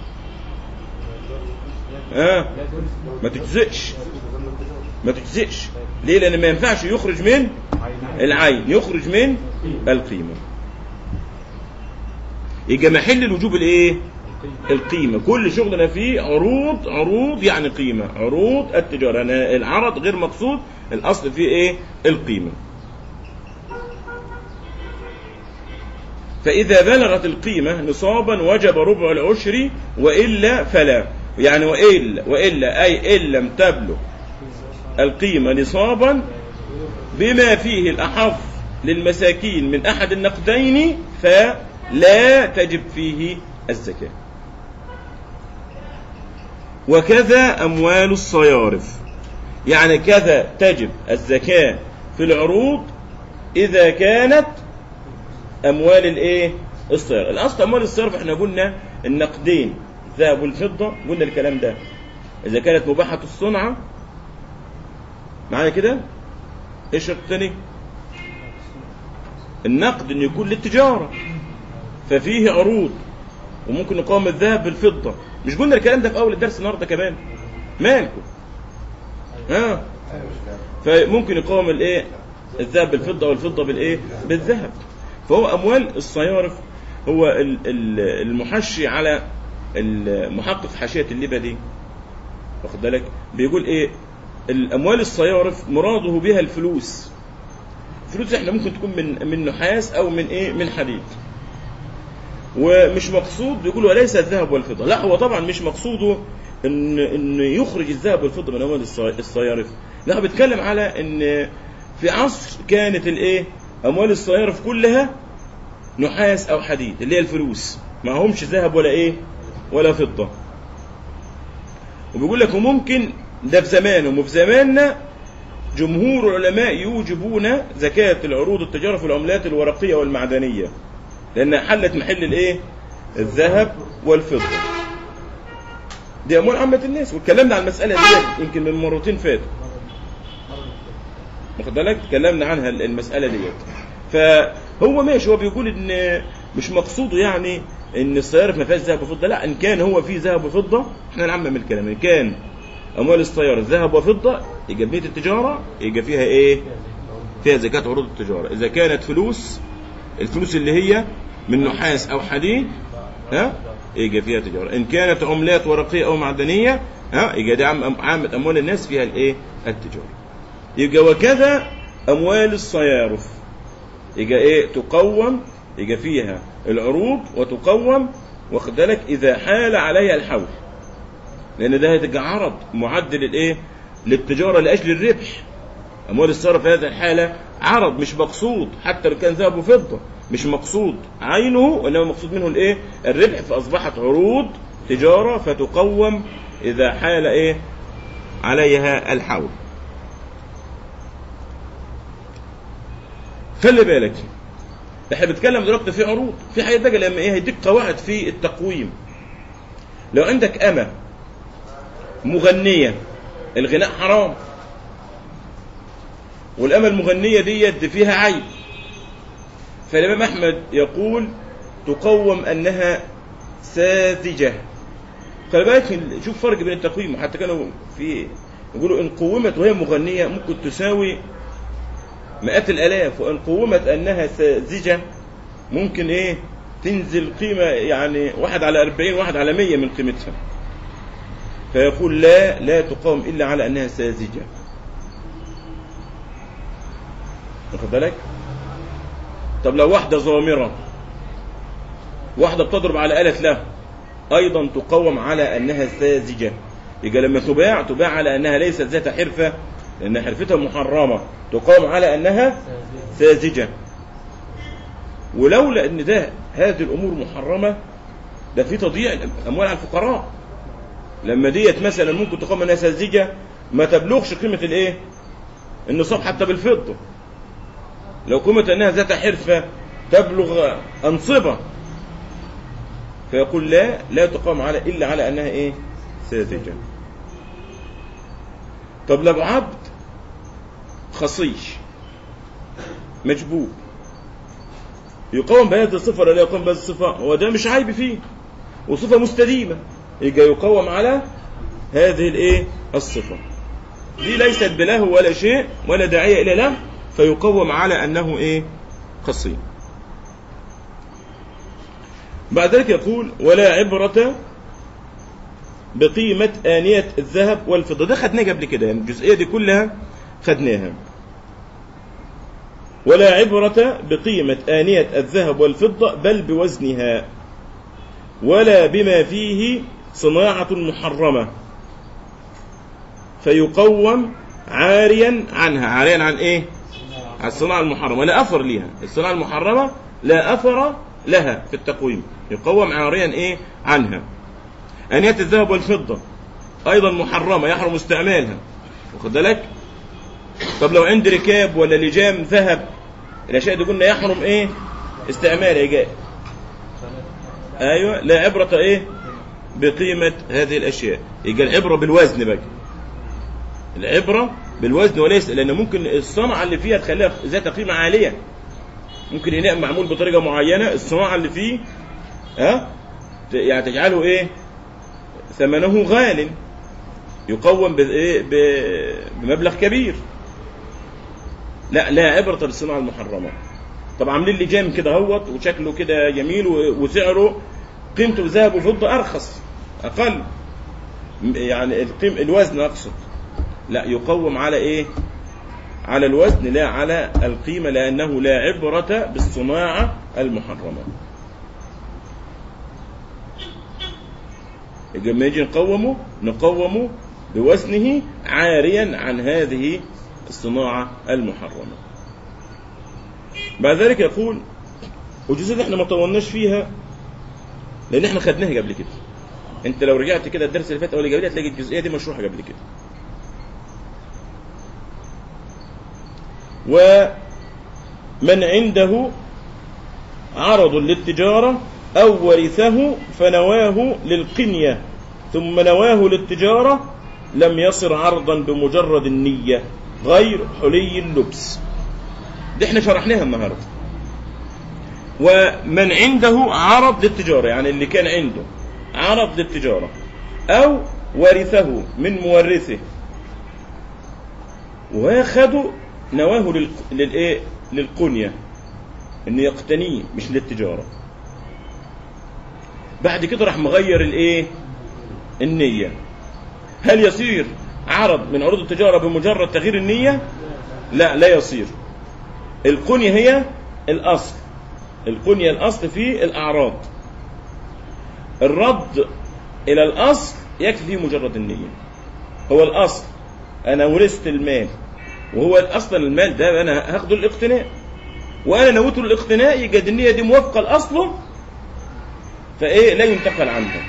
اه ما تجزئش ما تجزئش ليه لان ما ينفعش يخرج من العين يخرج من القيمه يبقى محل الوجوب الايه القيمه كل شغلنا فيه عروض عروض يعني قيمه عروض التجاره أنا العرض غير مقصود الاصل فيه ايه القيمه فإذا بلغت القيمة نصابا وجب ربع العشر وإلا فلا يعني وإلا وإلا أي إن لم تبلغ القيمة نصابا بما فيه الأحظ للمساكين من أحد النقدين فلا تجب فيه الزكاة وكذا أموال الصيارف يعني كذا تجب الزكاة في العروض إذا كانت اموال الايه الصيارف الاصل اموال الصيارف احنا قلنا النقدين الذهب والفضه قلنا الكلام ده اذا كانت مباحه الصنعه معايا كده ايش الشرط الثاني النقد انه يكون للتجاره ففيه عروض وممكن نقاوم الذهب بالفضه مش قلنا الكلام ده في اول الدرس النهارده كمان مالكم ها فممكن يقاوم الايه الذهب بالفضه والفضه بالايه بالذهب فهو اموال الصيارف هو ال- ال- المحشي على المحقق حاشيه اللبه دي واخد بالك بيقول ايه الاموال الصيارف مراده بها الفلوس الفلوس احنا ممكن تكون من من نحاس او من ايه من حديد ومش مقصود بيقول وليس الذهب والفضه لا هو طبعا مش مقصوده ان ان يخرج الذهب والفضه من اموال الصي- الصيارف لا هو بيتكلم على ان في عصر كانت الايه اموال الصيارف كلها نحاس او حديد اللي هي الفلوس ما همش ذهب ولا ايه ولا فضه وبيقول لك وممكن ده في زمانهم وفي زماننا جمهور العلماء يوجبون زكاة العروض التجارة في العملات الورقية والمعدنية لأنها حلت محل الإيه؟ الذهب والفضة دي أموال عامة الناس واتكلمنا عن المسألة دي يمكن من مرتين فاتوا واخد بالك اتكلمنا عنها المساله ديت فهو ماشي هو بيقول ان مش مقصوده يعني ان السياره ما فيهاش ذهب وفضه لا ان كان هو فيه ذهب وفضه احنا نعمم الكلام ان كان اموال السياره ذهب وفضه يبقى بنيه التجاره يبقى فيها ايه فيها زكاه عروض التجاره اذا كانت فلوس الفلوس اللي هي من نحاس او حديد ها يبقى فيها تجاره ان كانت عملات ورقيه او معدنيه ها يبقى دي عام عامه اموال الناس فيها الايه التجاره يبقى وكذا اموال الصيارف يبقى ايه تقوم يبقى فيها العروض وتقوم واخد بالك اذا حال عليها الحول لان ده هتبقى عرض معدل الايه للتجاره لاجل الربح اموال الصرف في هذه الحاله عرض مش مقصود حتى لو كان ذهب وفضه مش مقصود عينه وانما مقصود منه الايه الربح فاصبحت عروض تجاره فتقوم اذا حال ايه عليها الحول خلي بالك احنا بنتكلم دلوقتي في عروض في حاجات بقى لما ايه هيديك قواعد في التقويم لو عندك أمة مغنية الغناء حرام والأمة المغنية ديت دي فيها عيب فالإمام أحمد يقول تقوم أنها ساذجة خلي بالك شوف فرق بين التقويم حتى كانوا في يقولوا إن قومت وهي مغنية ممكن تساوي مئات الآلاف وإن قومت أنها ساذجة ممكن إيه تنزل قيمة يعني واحد على أربعين واحد على مية من قيمتها فيقول لا لا تقاوم إلا على أنها ساذجة واخد بالك طب لو واحدة ضامرة واحدة بتضرب على آلة له أيضا تقوم على أنها ساذجة يبقى لما تباع تباع على أنها ليست ذات حرفة لأن حرفتها محرمة تقاوم على أنها ساذجة ولولا أن ده هذه الأمور محرمة ده في تضييع الأموال على الفقراء لما ديت مثلا ممكن تقاوم أنها ساذجة ما تبلغش قيمة الإيه النصاب حتى بالفضة لو قيمة أنها ذات حرفة تبلغ أنصبة فيقول لا لا تقام على إلا على أنها إيه ساذجة طب لو عبد خصيش مجبوب يقاوم بهذه الصفة ولا لا يقاوم بهذه الصفة هو ده مش عيب فيه وصفة مستديمة يجي يقاوم على هذه الايه الصفة دي ليست بله ولا شيء ولا داعية إلى له فيقوم على أنه ايه قصير بعد ذلك يقول ولا عبرة بقيمة آنية الذهب والفضة ده خدناه قبل كده يعني الجزئية دي كلها خدناها ولا عبرة بقيمة آنية الذهب والفضة بل بوزنها ولا بما فيه صناعة محرمة فيقوم عاريا عنها عاريا عن ايه عن الصناعة المحرمة لا أثر لها الصناعة المحرمة لا أثر لها في التقويم يقوم عاريا ايه عنها آنية الذهب والفضة أيضا محرمة يحرم استعمالها واخد بالك طب لو عندي ركاب ولا لجام ذهب الأشياء دي قلنا يحرم إيه استعمالها جاء أيوة لا عبرة إيه بقيمة هذه الأشياء يبقى العبرة بالوزن بقى العبرة بالوزن وليس لأن ممكن الصنعة اللي فيها تخليها ذات قيمة عالية ممكن إناء معمول بطريقة معينة الصناعة اللي فيه ها يعني تجعله إيه ثمنه غال يقوم بإيه بمبلغ كبير لا لا عبرة بالصناعة المحرمة طب عاملين لي جام كده اهوت وشكله كده جميل وسعره قيمته ذهب وفضة أرخص أقل يعني القيم الوزن أقصد لا يقوم على إيه على الوزن لا على القيمة لأنه لا عبرة بالصناعة المحرمة لما يجي نقومه نقومه بوزنه عاريا عن هذه الصناعة المحرمة بعد ذلك يقول والجزئية احنا ما طولناش فيها لان احنا خدناها قبل كده انت لو رجعت كده الدرس اللي فات او اللي قبل هتلاقي الجزئيه دي مشروحه قبل كده ومن عنده عرض للتجارة أو ورثه فنواه للقنية ثم نواه للتجارة لم يصر عرضا بمجرد النية غير حلي اللبس دي احنا شرحناها النهارده ومن عنده عرض للتجارة يعني اللي كان عنده عرض للتجارة أو ورثه من مورثه واخدوا نواه لل... للإيه؟ للقنية إن يقتنيه مش للتجارة بعد كده راح مغير الإيه؟ النية هل يصير عرض من عروض التجارة بمجرد تغيير النية؟ لا لا يصير القنية هي الأصل القنية الأصل في الأعراض الرد إلى الأصل يكفي فيه مجرد النية هو الأصل أنا ورثت المال وهو أصلا المال ده أنا هاخده الاقتناء وأنا نويت الاقتناء يجد النية دي موافقة لأصله فإيه لا ينتقل عنها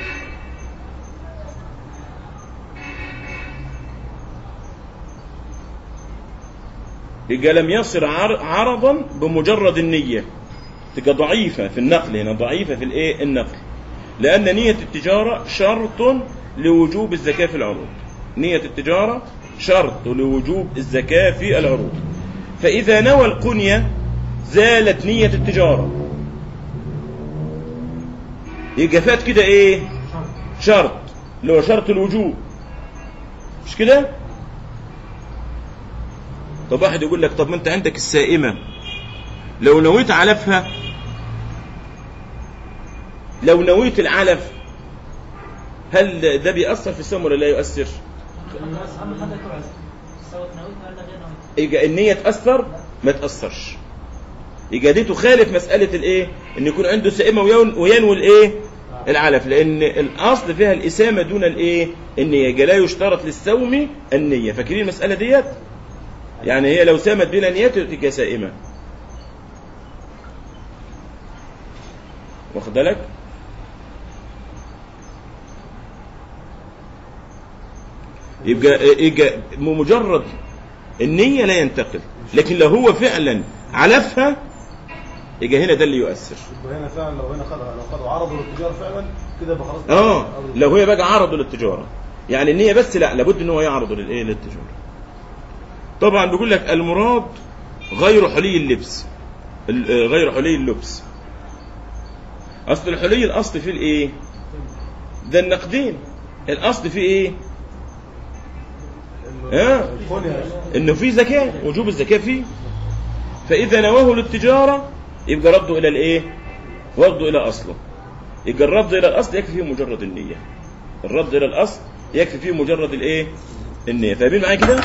يبقى لم يصر عر- عرضا بمجرد النية تبقى ضعيفة في النقل هنا ضعيفة في الايه النقل لأن نية التجارة شرط لوجوب الزكاة في العروض نية التجارة شرط لوجوب الزكاة في العروض فإذا نوى القنية زالت نية التجارة يبقى فات كده ايه شرط اللي هو شرط الوجوب مش كده طب واحد يقول لك طب ما انت عندك السائمة لو نويت علفها لو نويت العلف هل ده بيأثر في السم ولا لا يؤثر؟ بس اهم حاجه تعرف سواء نويت ولا غير نويت يبقى النية تأثر ما تأثرش يبقى دي تخالف مسألة الايه ان يكون عنده سائمة وين- وينوي الايه العلف لان الاصل فيها الاسامة دون الايه النية يبقى لا يشترط للسوم النية فاكرين المسألة ديت يعني هي لو سامت بلا نية تبقى سائمة واخد بالك يبقى يبقى مجرد النية لا ينتقل لكن لو هو فعلا علفها يبقى هنا ده اللي يؤثر يبقى هنا فعلا لو هنا خدها لو خدوا عرضوا للتجاره فعلا كده يبقى خلاص اه أو- لو هي بقى عرضه للتجاره يعني النيه بس لا لابد ان هو يعرضه للايه للتجاره طبعا بيقول لك المراد غير حلي اللبس ال- آه، غير حلي اللبس اصل الحلي الاصل فيه الايه ده النقدين الاصل فيه ايه ال- ها؟ الكونيا انه في زكاه وجوب الزكاه فيه فاذا نواه للتجاره يبقى رده الى الايه رده الى اصله يبقى الرد الى الاصل يكفي فيه مجرد النيه الرد الى الاصل يكفي فيه مجرد الايه النيه فاهمين معايا كده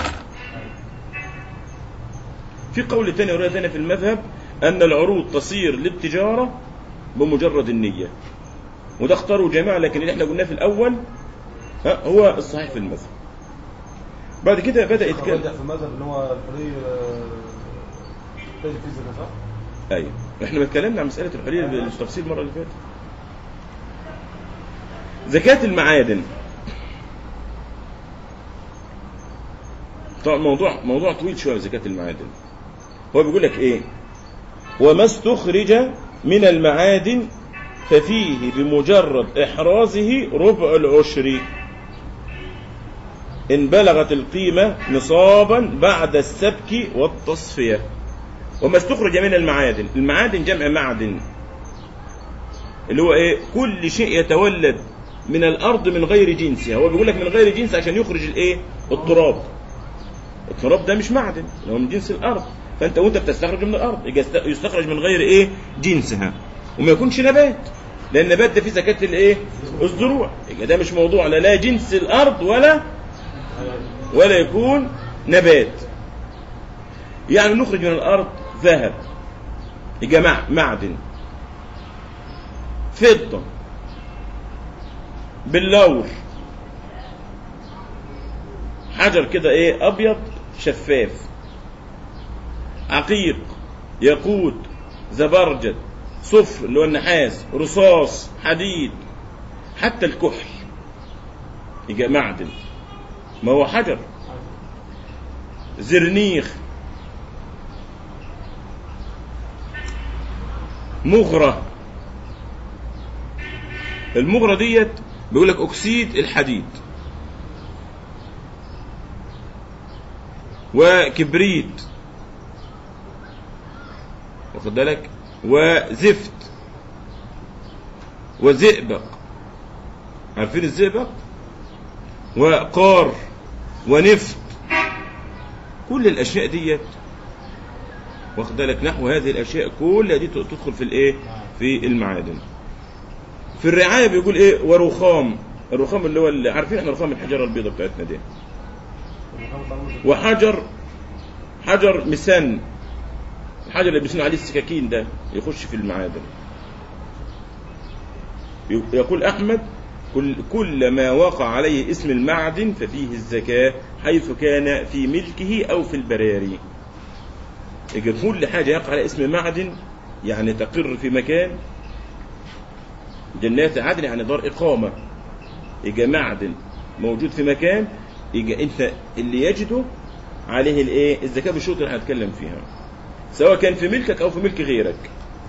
في قول تاني وروايه تانية في المذهب ان العروض تصير للتجاره بمجرد النيه وده اختاروا جماعه لكن اللي احنا قلناه في الاول ها هو الصحيح في المذهب بعد كده بدا يتكلم يتكلم في المذهب ان هو الحري آه، تجد فيه زكاه صح؟ ايوه احنا اتكلمنا عن مساله الحريه بالتفصيل المره اللي فاتت زكاه المعادن طبعا موضوع موضوع طويل شويه زكاه المعادن هو بيقول لك ايه وما استخرج من المعادن ففيه بمجرد احرازه ربع العشر ان بلغت القيمه نصابا بعد السبك والتصفيه وما استخرج من المعادن المعادن جمع معدن اللي هو ايه كل شيء يتولد من الارض من غير جنسها هو بيقول لك من غير جنس عشان يخرج الايه التراب التراب ده مش معدن هو من جنس الارض فانت وانت بتستخرج من الارض يبقى يست- يستخرج من غير ايه جنسها وما يكونش نبات لان النبات ده فيه زكاه الايه الزروع يبقى ده مش موضوع لا لا جنس الارض ولا ولا يكون نبات يعني نخرج من الارض ذهب يبقى مع- معدن فضه باللور حجر كده ايه ابيض شفاف عقيق ياقوت زبرجد صفر اللي هو النحاس رصاص حديد حتى الكحل يبقى معدن ما هو حجر زرنيخ مغرة المغرة ديت بيقول لك أكسيد الحديد وكبريت واخد بالك وزفت وزئبق عارفين الزئبق وقار ونفط كل الاشياء ديت واخد بالك نحو هذه الاشياء كل دي تدخل في الايه في المعادن في الرعايه بيقول ايه ورخام الرخام اللي هو اللي عارفين احنا رخام الحجاره البيضاء بتاعتنا دي وحجر حجر مسن الحجر اللي بيسنوا عليه السكاكين ده يخش في المعادن يقول احمد كل كل ما وقع عليه اسم المعدن ففيه الزكاه حيث كان في ملكه او في البراري يجي كل حاجه يقع على اسم معدن يعني تقر في مكان جنات عدن يعني دار اقامه يجي معدن موجود في مكان يجي انت اللي يجده عليه الايه الزكاه بالشروط اللي هنتكلم فيها سواء كان في ملكك او في ملك غيرك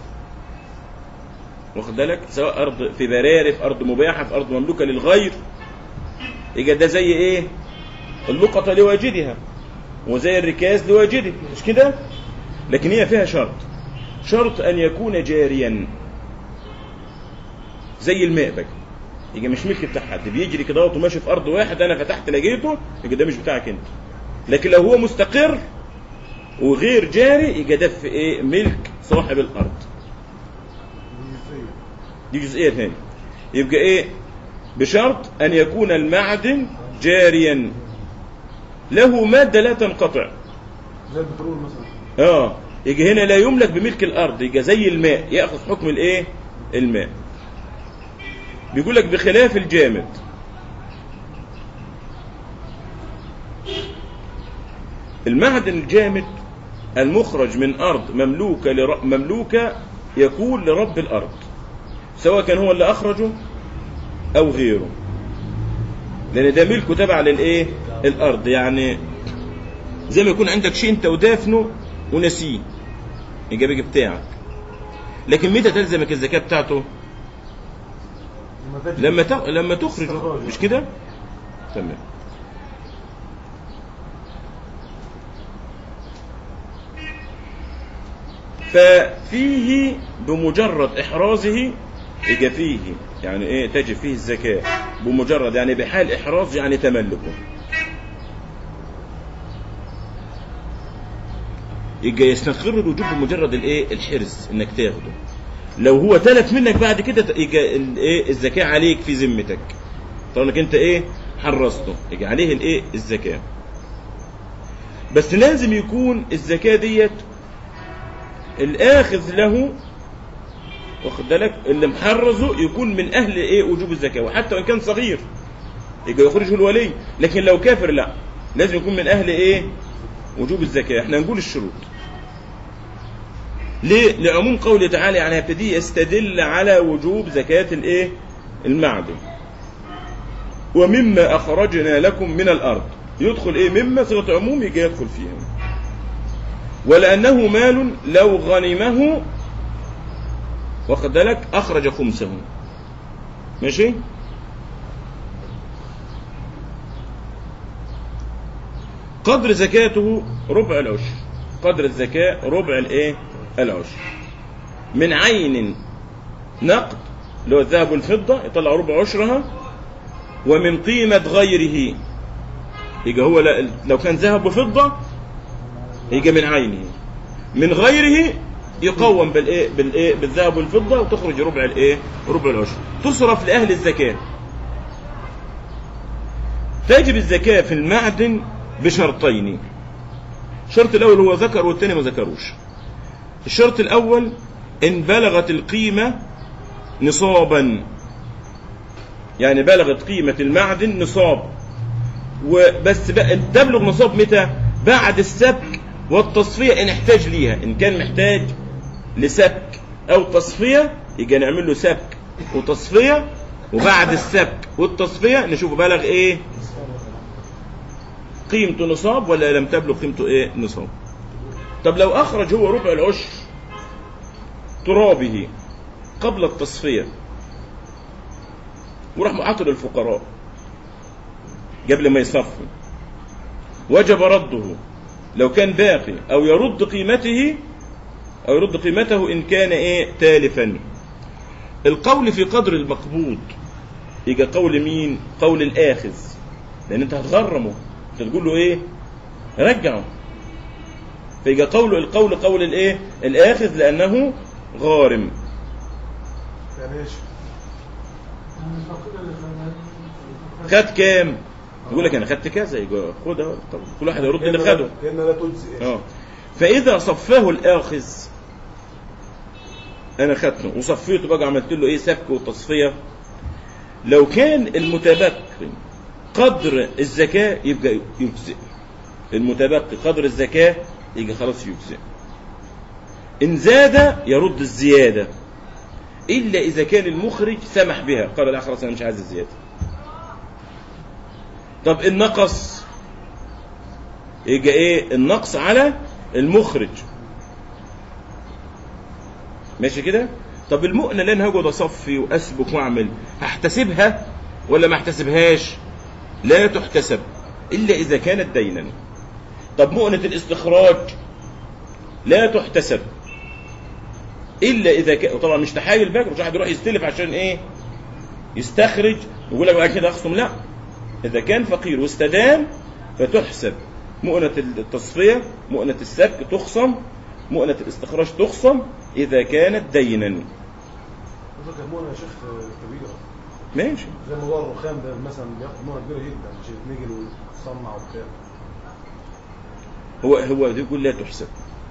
واخد بالك سواء ارض في براري في ارض مباحه في ارض مملوكه للغير يبقى ده زي ايه اللقطه لواجدها وزي الركاز لواجده مش كده لكن هي فيها شرط شرط ان يكون جاريا زي الماء بقى يبقى مش ملك بتاع حد بيجري كده وماشي في ارض واحد انا فتحت لقيته يبقى ده مش بتاعك انت لكن لو هو مستقر وغير جاري يبقى ده في ايه ملك صاحب الارض دي جزئيه ثانيه يبقى ايه بشرط ان يكون المعدن جاريا له ماده لا تنقطع زي البترول مثلا اه يجي هنا لا يملك بملك الارض يجي زي الماء ياخذ حكم الايه الماء بيقول لك بخلاف الجامد المعدن الجامد المخرج من ارض مملوكه لر... مملوكه يكون لرب الارض سواء كان هو اللي اخرجه او غيره لان ده ملكه تبع للايه الارض يعني زي ما يكون عندك شيء انت ودافنه ونسيه يبقى بيجي بتاعك لكن متى تلزمك الزكاه بتاعته تجد لما ت... لما تخرجه استخراج. مش كده تمام ففيه بمجرد احرازه يجي فيه يعني ايه تجب فيه الزكاه بمجرد يعني بحال احراز يعني تملكه يبقى يستقر الوجوب بمجرد الايه الحرز انك تاخده لو هو تلف منك بعد كده يبقى الايه الزكاه عليك في ذمتك طالما انك انت ايه حرصته يجي عليه الايه الزكاه بس لازم يكون الزكاه ديت الاخذ له واخد بالك اللي محرزه يكون من اهل ايه وجوب الزكاه وحتى وان كان صغير يبقى يخرجه الولي لكن لو كافر لا لازم يكون من اهل ايه وجوب الزكاه احنا نقول الشروط ليه لعموم قوله تعالى يعني يبتدي يستدل على وجوب زكاه الايه المعدن ومما اخرجنا لكم من الارض يدخل ايه مما صيغه عموم يجي يدخل فيها ولانه مال لو غنمه واخد بالك اخرج خمسه ماشي قدر زكاته ربع العشر قدر الزكاة ربع الايه العشر من عين نقد اللي هو الذهب والفضة يطلع ربع عشرها ومن قيمة غيره يبقى هو لا- لو كان ذهب وفضة يجي من عينه من غيره يقوم بالايه بالايه بالذهب والفضه وتخرج ربع الايه ربع العشر تصرف لاهل الزكاه تجب الزكاه في المعدن بشرطين الشرط الاول هو ذكر والثاني ما ذكروش الشرط الاول ان بلغت القيمه نصابا يعني بلغت قيمه المعدن نصاب وبس بقى تبلغ نصاب متى بعد السبك والتصفية إن احتاج ليها إن كان محتاج لسبك أو تصفية يبقى نعمل له سبك وتصفية وبعد السبك والتصفية نشوف بلغ إيه قيمته نصاب ولا لم تبلغ قيمته إيه نصاب طب لو أخرج هو ربع العشر ترابه قبل التصفية وراح معطل الفقراء قبل ما يصفي وجب رده لو كان باقي او يرد قيمته او يرد قيمته ان كان ايه تالفا القول في قدر المقبوض يجي قول مين قول الاخذ لان انت هتغرمه انت تقول له ايه رجعه فيجي قول القول قول الايه الاخذ لانه غارم يعني ايش؟ خد كام يقول لك انا خدت كذا يجي خدها طب كل واحد يرد اللي خده كأن لا تجزي ايش؟ اه فاذا صفاه الاخذ انا خدته وصفيته بقى عملت له ايه سبك وتصفيه لو كان المتبقي قدر الزكاه يبقى يجزئ المتبقي قدر الزكاه يبقى خلاص يجزئ ان زاد يرد الزياده الا اذا كان المخرج سمح بها قال لا خلاص انا مش عايز الزياده طب ان نقص يبقى ايه النقص على المخرج ماشي كده طب المؤنة اللي انا هقعد اصفي واسبك واعمل هحتسبها ولا ما احتسبهاش لا تحتسب الا اذا كانت دينا طب مؤنة الاستخراج لا تحتسب الا اذا كان طبعا مش تحايل بقى مش واحد يروح يستلف عشان ايه يستخرج يقول لك بعد كده اخصم لا اذا كان فقير واستدان فتحسب مؤنة التصفية مؤنة السبك تخصم مؤنة الاستخراج تخصم إذا كانت دينا قصدك المؤنة يا شيخ كبيرة ماشي زي موضوع الرخام ده مثلا بياخد مؤنة كبيرة جدا مش يتنجل ويتصنع وبتاع هو هو يقول لا تحسب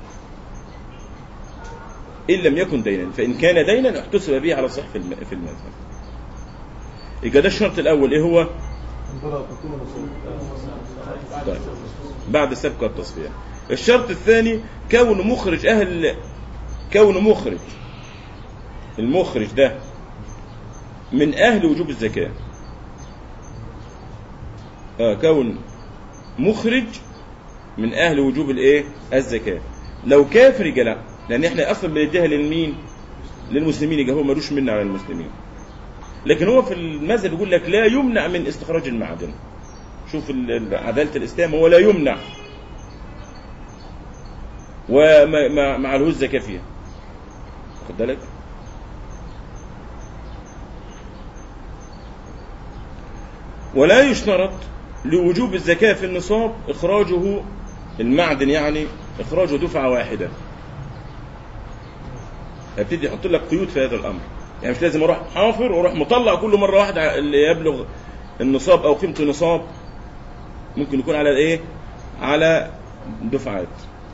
إن لم يكن دينا فإن كان دينا احتسب به على صح في الم- في المذهب يبقى ده الشرط الأول إيه هو؟ انظرها تكون نصوص طيب بعد السبك والتصفية الشرط الثاني كون مخرج أهل كون مخرج المخرج ده من أهل وجوب الزكاة آه كون مخرج من أهل وجوب الإيه الزكاة لو كافر يبقى لا لأن إحنا أصلا بنديها للمين للمسلمين يبقى هو ملوش منا على المسلمين لكن هو في المذهب يقول لك لا يمنع من استخراج المعدن شوف ال- ال- عدالة الإسلام هو لا يمنع وما ما ما عليهوش زكاة فيها واخد بالك ولا يشترط لوجوب الزكاة في النصاب إخراجه المعدن يعني إخراجه دفعة واحدة هبتدي يحط لك قيود في هذا الأمر يعني مش لازم أروح حافر وأروح مطلع كل مرة واحدة اللي يبلغ النصاب أو قيمة النصاب ممكن يكون على الإيه على دفعات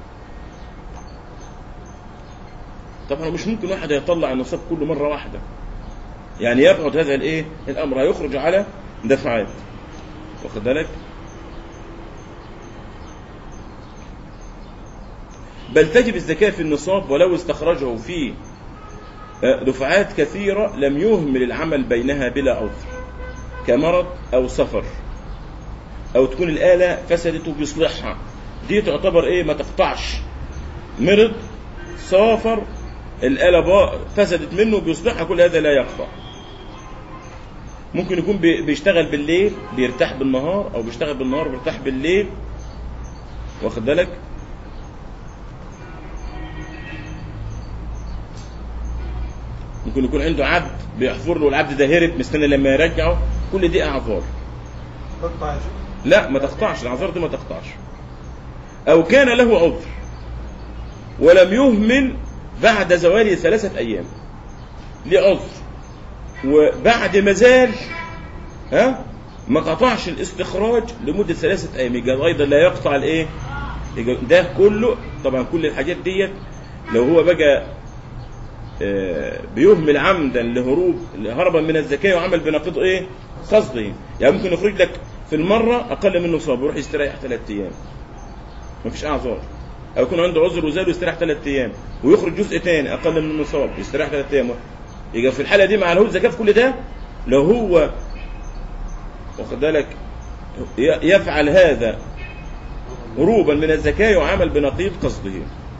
طبعا مش ممكن واحد يطلع النصاب كله مرة واحدة يعني يبعد هذا الايه الامر هيخرج على دفعات واخد بالك بل تجب الزكاة في النصاب ولو استخرجه في دفعات كثيرة لم يهمل العمل بينها بلا عذر كمرض أو سفر أو تكون الآلة فسدت وبيصلحها دي تعتبر إيه ما تقطعش مرض سافر الآلة با- فسدت منه وبيصلحها كل هذا لا يقطع ممكن يكون بي- بيشتغل بالليل بيرتاح بالنهار أو بيشتغل بالنهار بيرتاح بالليل واخد بالك ممكن يكون عنده عبد بيحفر له العبد ده هرب مستني لما يرجعه كل دي اعذار تقطع يا شيخ لا ما تقطعش الاعذار دي ما تقطعش او كان له عذر ولم يهمل بعد زوال ثلاثة ايام ليه عذر وبعد ما زال ها ما قطعش الاستخراج لمدة ثلاثة ايام يبقى ايضا لا يقطع الايه يبقى ده كله طبعا كل الحاجات ديت لو هو بقى آه، بيهمل عمدا لهروب هربا من الزكاة وعمل بنقيض ايه قصده يعني ممكن يخرج لك في المرة أقل من نصاب يروح يستريح ثلاث أيام مفيش أعذار أو يكون عنده عذر وزاد ويستريح ثلاث أيام ويخرج جزء تاني أقل من النصاب يستريح ثلاث أيام يبقى في الحالة دي مع له زكاة في كل ده لو هو واخد بالك ي- يفعل هذا هروبا من الزكاة وعمل بنقيض قصده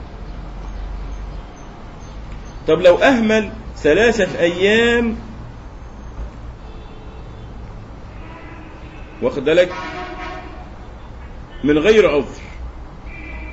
طب لو أهمل ثلاثة أيام واخد بالك من غير عذر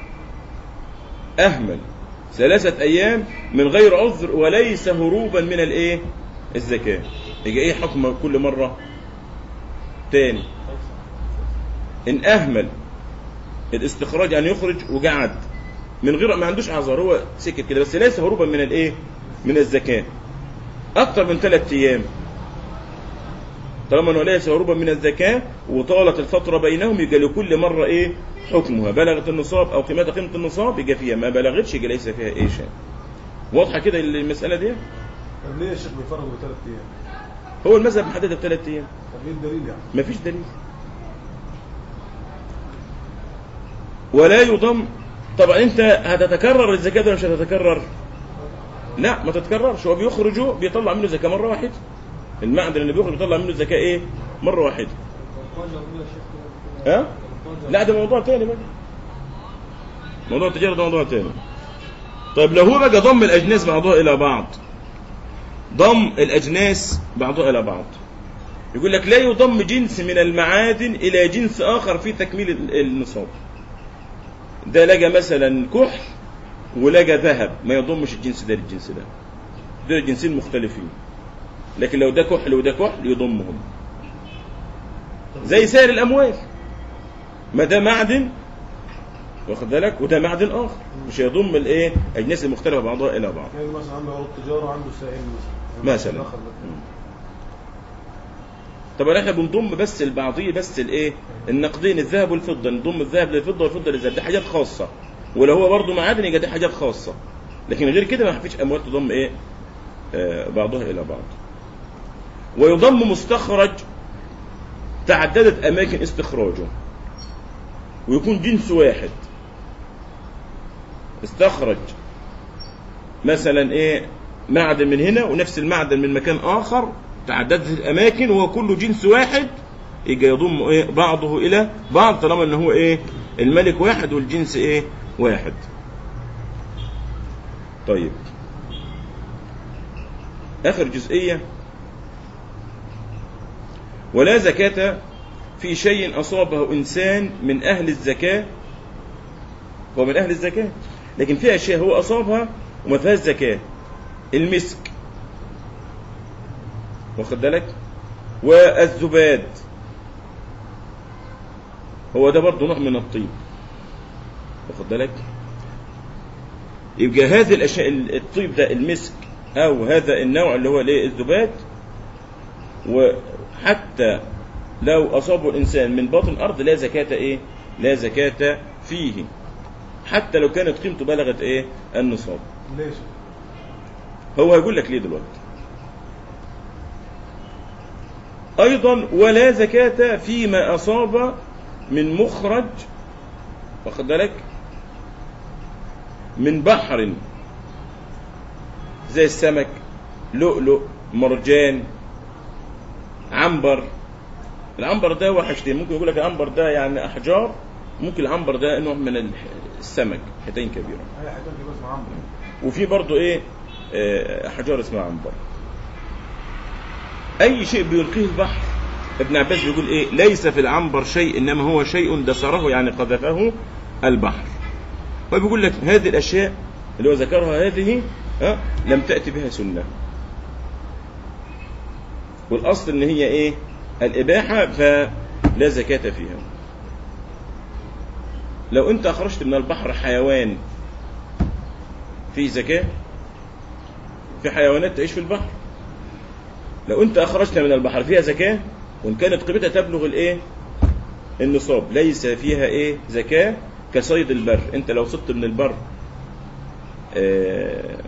أهمل ثلاثة أيام من غير عذر وليس هروبا من الإيه الزكاة يجي إيه حكم كل مرة تاني إن أهمل الاستخراج أن يخرج وقعد من غير ما عندوش أعذار هو سكت كده بس ليس هروبا من الإيه من الزكاة أكثر من ثلاثة أيام طالما انه ليس هروبا من الزكاة وطالت الفترة بينهم يبقى لكل مرة ايه حكمها بلغت النصاب او قيمتها قيمة النصاب يبقى فيها ما بلغتش يبقى ليس فيها ايه شيء واضحة كده المسألة دي طب ليه الشيخ بيفرغ بثلاث ايام؟ هو المذهب محددها بثلاث ايام طب ايه الدليل يعني؟ ما فيش دليل ولا يضم طبعا انت هتتكرر الزكاة ولا مش هتتكرر لا ما تتكررش هو بيخرجه بيطلع منه زكاة مرة واحدة المعدن اللي بيخرج بيطلع منه زكاة ايه مرة واحدة ها لا ده موضوع تاني بقى موضوع التجارة ده موضوع تاني طيب لو هو بقى ضم الأجناس بعضها إلى بعض ضم الأجناس بعضها إلى بعض يقول لك لا يضم جنس من المعادن إلى جنس آخر في تكميل ال- النصاب ده لقى مثلا كحل ولقى ذهب ما يضمش الجنس ده للجنس ده دول جنسين مختلفين لكن لو ده كحل وده كحل يضمهم زي سائر الأموال ما ده معدن واخد بالك وده معدن آخر مش هيضم الايه الأجناس المختلفة بعضها إلى بعض يعني مثلا عنده عروض تجاره وعنده سائل مثلا مثلا دخل ده. طبعا احنا بنضم بس البعضيه بس الايه النقدين الذهب والفضه نضم الذهب للفضه والفضه للذهب دي حاجات خاصه ولو هو برضه معادن يبقى دي حاجات خاصه لكن غير كده ما فيش اموال تضم ايه آه بعضها الى بعض ويضم مستخرج تعددت اماكن استخراجه ويكون جنس واحد استخرج مثلا ايه معدن من هنا ونفس المعدن من مكان اخر تعددت الاماكن وهو كله جنس واحد يجي يضم ايه بعضه الى بعض طالما ان هو ايه الملك واحد والجنس ايه واحد طيب اخر جزئيه ولا زكاة في شيء أصابه إنسان من أهل الزكاة هو من أهل الزكاة لكن في أشياء هو أصابها وما فيهاش زكاة المسك واخد بالك والذباد هو ده برضه نوع من الطيب واخد بالك يبقى هذه الاشياء الطيب ده المسك او هذا النوع اللي هو الايه الذباد وحتى لو اصابه الانسان من باطن الارض لا زكاة ايه لا زكاة فيه حتى لو كانت قيمته بلغت ايه النصاب ليش؟ هو هيقول لك ليه دلوقتي ايضا ولا زكاة فيما اصاب من مخرج واخد بالك من بحر زي السمك لؤلؤ مرجان عنبر العنبر ده هو حاجتين ممكن يقول لك العنبر ده يعني احجار ممكن العنبر ده نوع من الح- السمك حيتين كبيره هي حاجات دي بس مع عمرو وفي برضه ايه آه، احجار اسمها عنبر اي شيء بيلقيه البحر ابن عباس بيقول ايه ليس في العنبر شيء انما هو شيء دسره يعني قذفه البحر فبيقول لك هذه الاشياء اللي هو ذكرها هذه ها لم تاتي بها سنه والاصل ان هي ايه الاباحه فلا زكاه فيها لو انت اخرجت من البحر حيوان في زكاة في حيوانات تعيش في البحر لو انت اخرجت من البحر فيها زكاة وان كانت قيمتها تبلغ الايه النصاب ليس فيها ايه زكاة كصيد البر انت لو صدت من البر آه،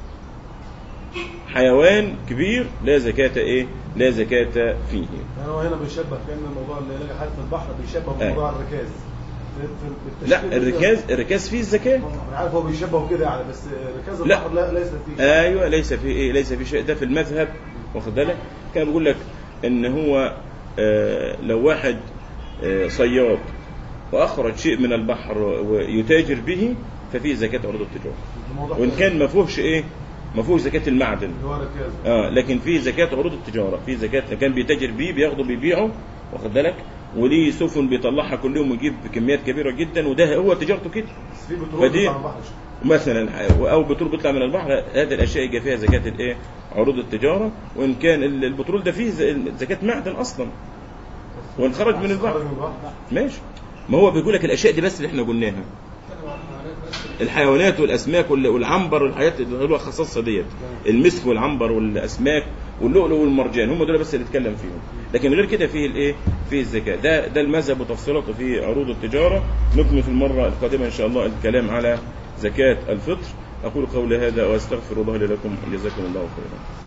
حيوان كبير لا زكاة ايه لا زكاة فيه يعني هو هنا بيشبه كان الموضوع اللي يلاقي حاجه في البحر بيشبه آه. بموضوع الركاز في- في- لا بالتشكيل الركاز الركاز فيه الزكاة انا عارف هو بيشبه كده يعني بس ركاز لا. البحر لا ليس فيه ايوه ليس في ايه ليس في شيء ده في المذهب واخد بالك كان بيقول لك ان هو آه لو واحد آه صياد واخرج شيء من البحر ويتاجر به ففيه زكاه عروض التجاره الموضوع وان كده. كان ما فيهوش ايه ما فيهوش زكاه المعدن اللي هو ركاز اه لكن في زكاه عروض التجاره في زكاه كان بيتاجر بيه بياخده بيبيعه واخد بالك وليه سفن بيطلعها كل يوم ويجيب كميات كبيره جدا وده هو تجارته كده بس في بترول فدي- بتاع البحر مثلا او بترول بيطلع من البحر هذه الاشياء يجي فيها زكاه الايه عروض التجاره وان كان ال- البترول ده فيه ز- زكاه معدن اصلا وان خرج من خرج البحر من البحر ماشي ما هو بيقول لك الاشياء دي بس اللي احنا قلناها الحيوانات والاسماك وال- والعنبر والحاجات اللي هو خصصها ديت المسك والعنبر والاسماك واللؤلؤ والمرجان هم دول بس اللي اتكلم فيهم لكن غير كده فيه الايه فيه الزكاه ده ده المذهب وتفصيلاته في عروض التجاره نكمل في المره القادمه ان شاء الله الكلام على زكاه الفطر اقول قولي هذا واستغفر الله لي لكم جزاكم الله خيرا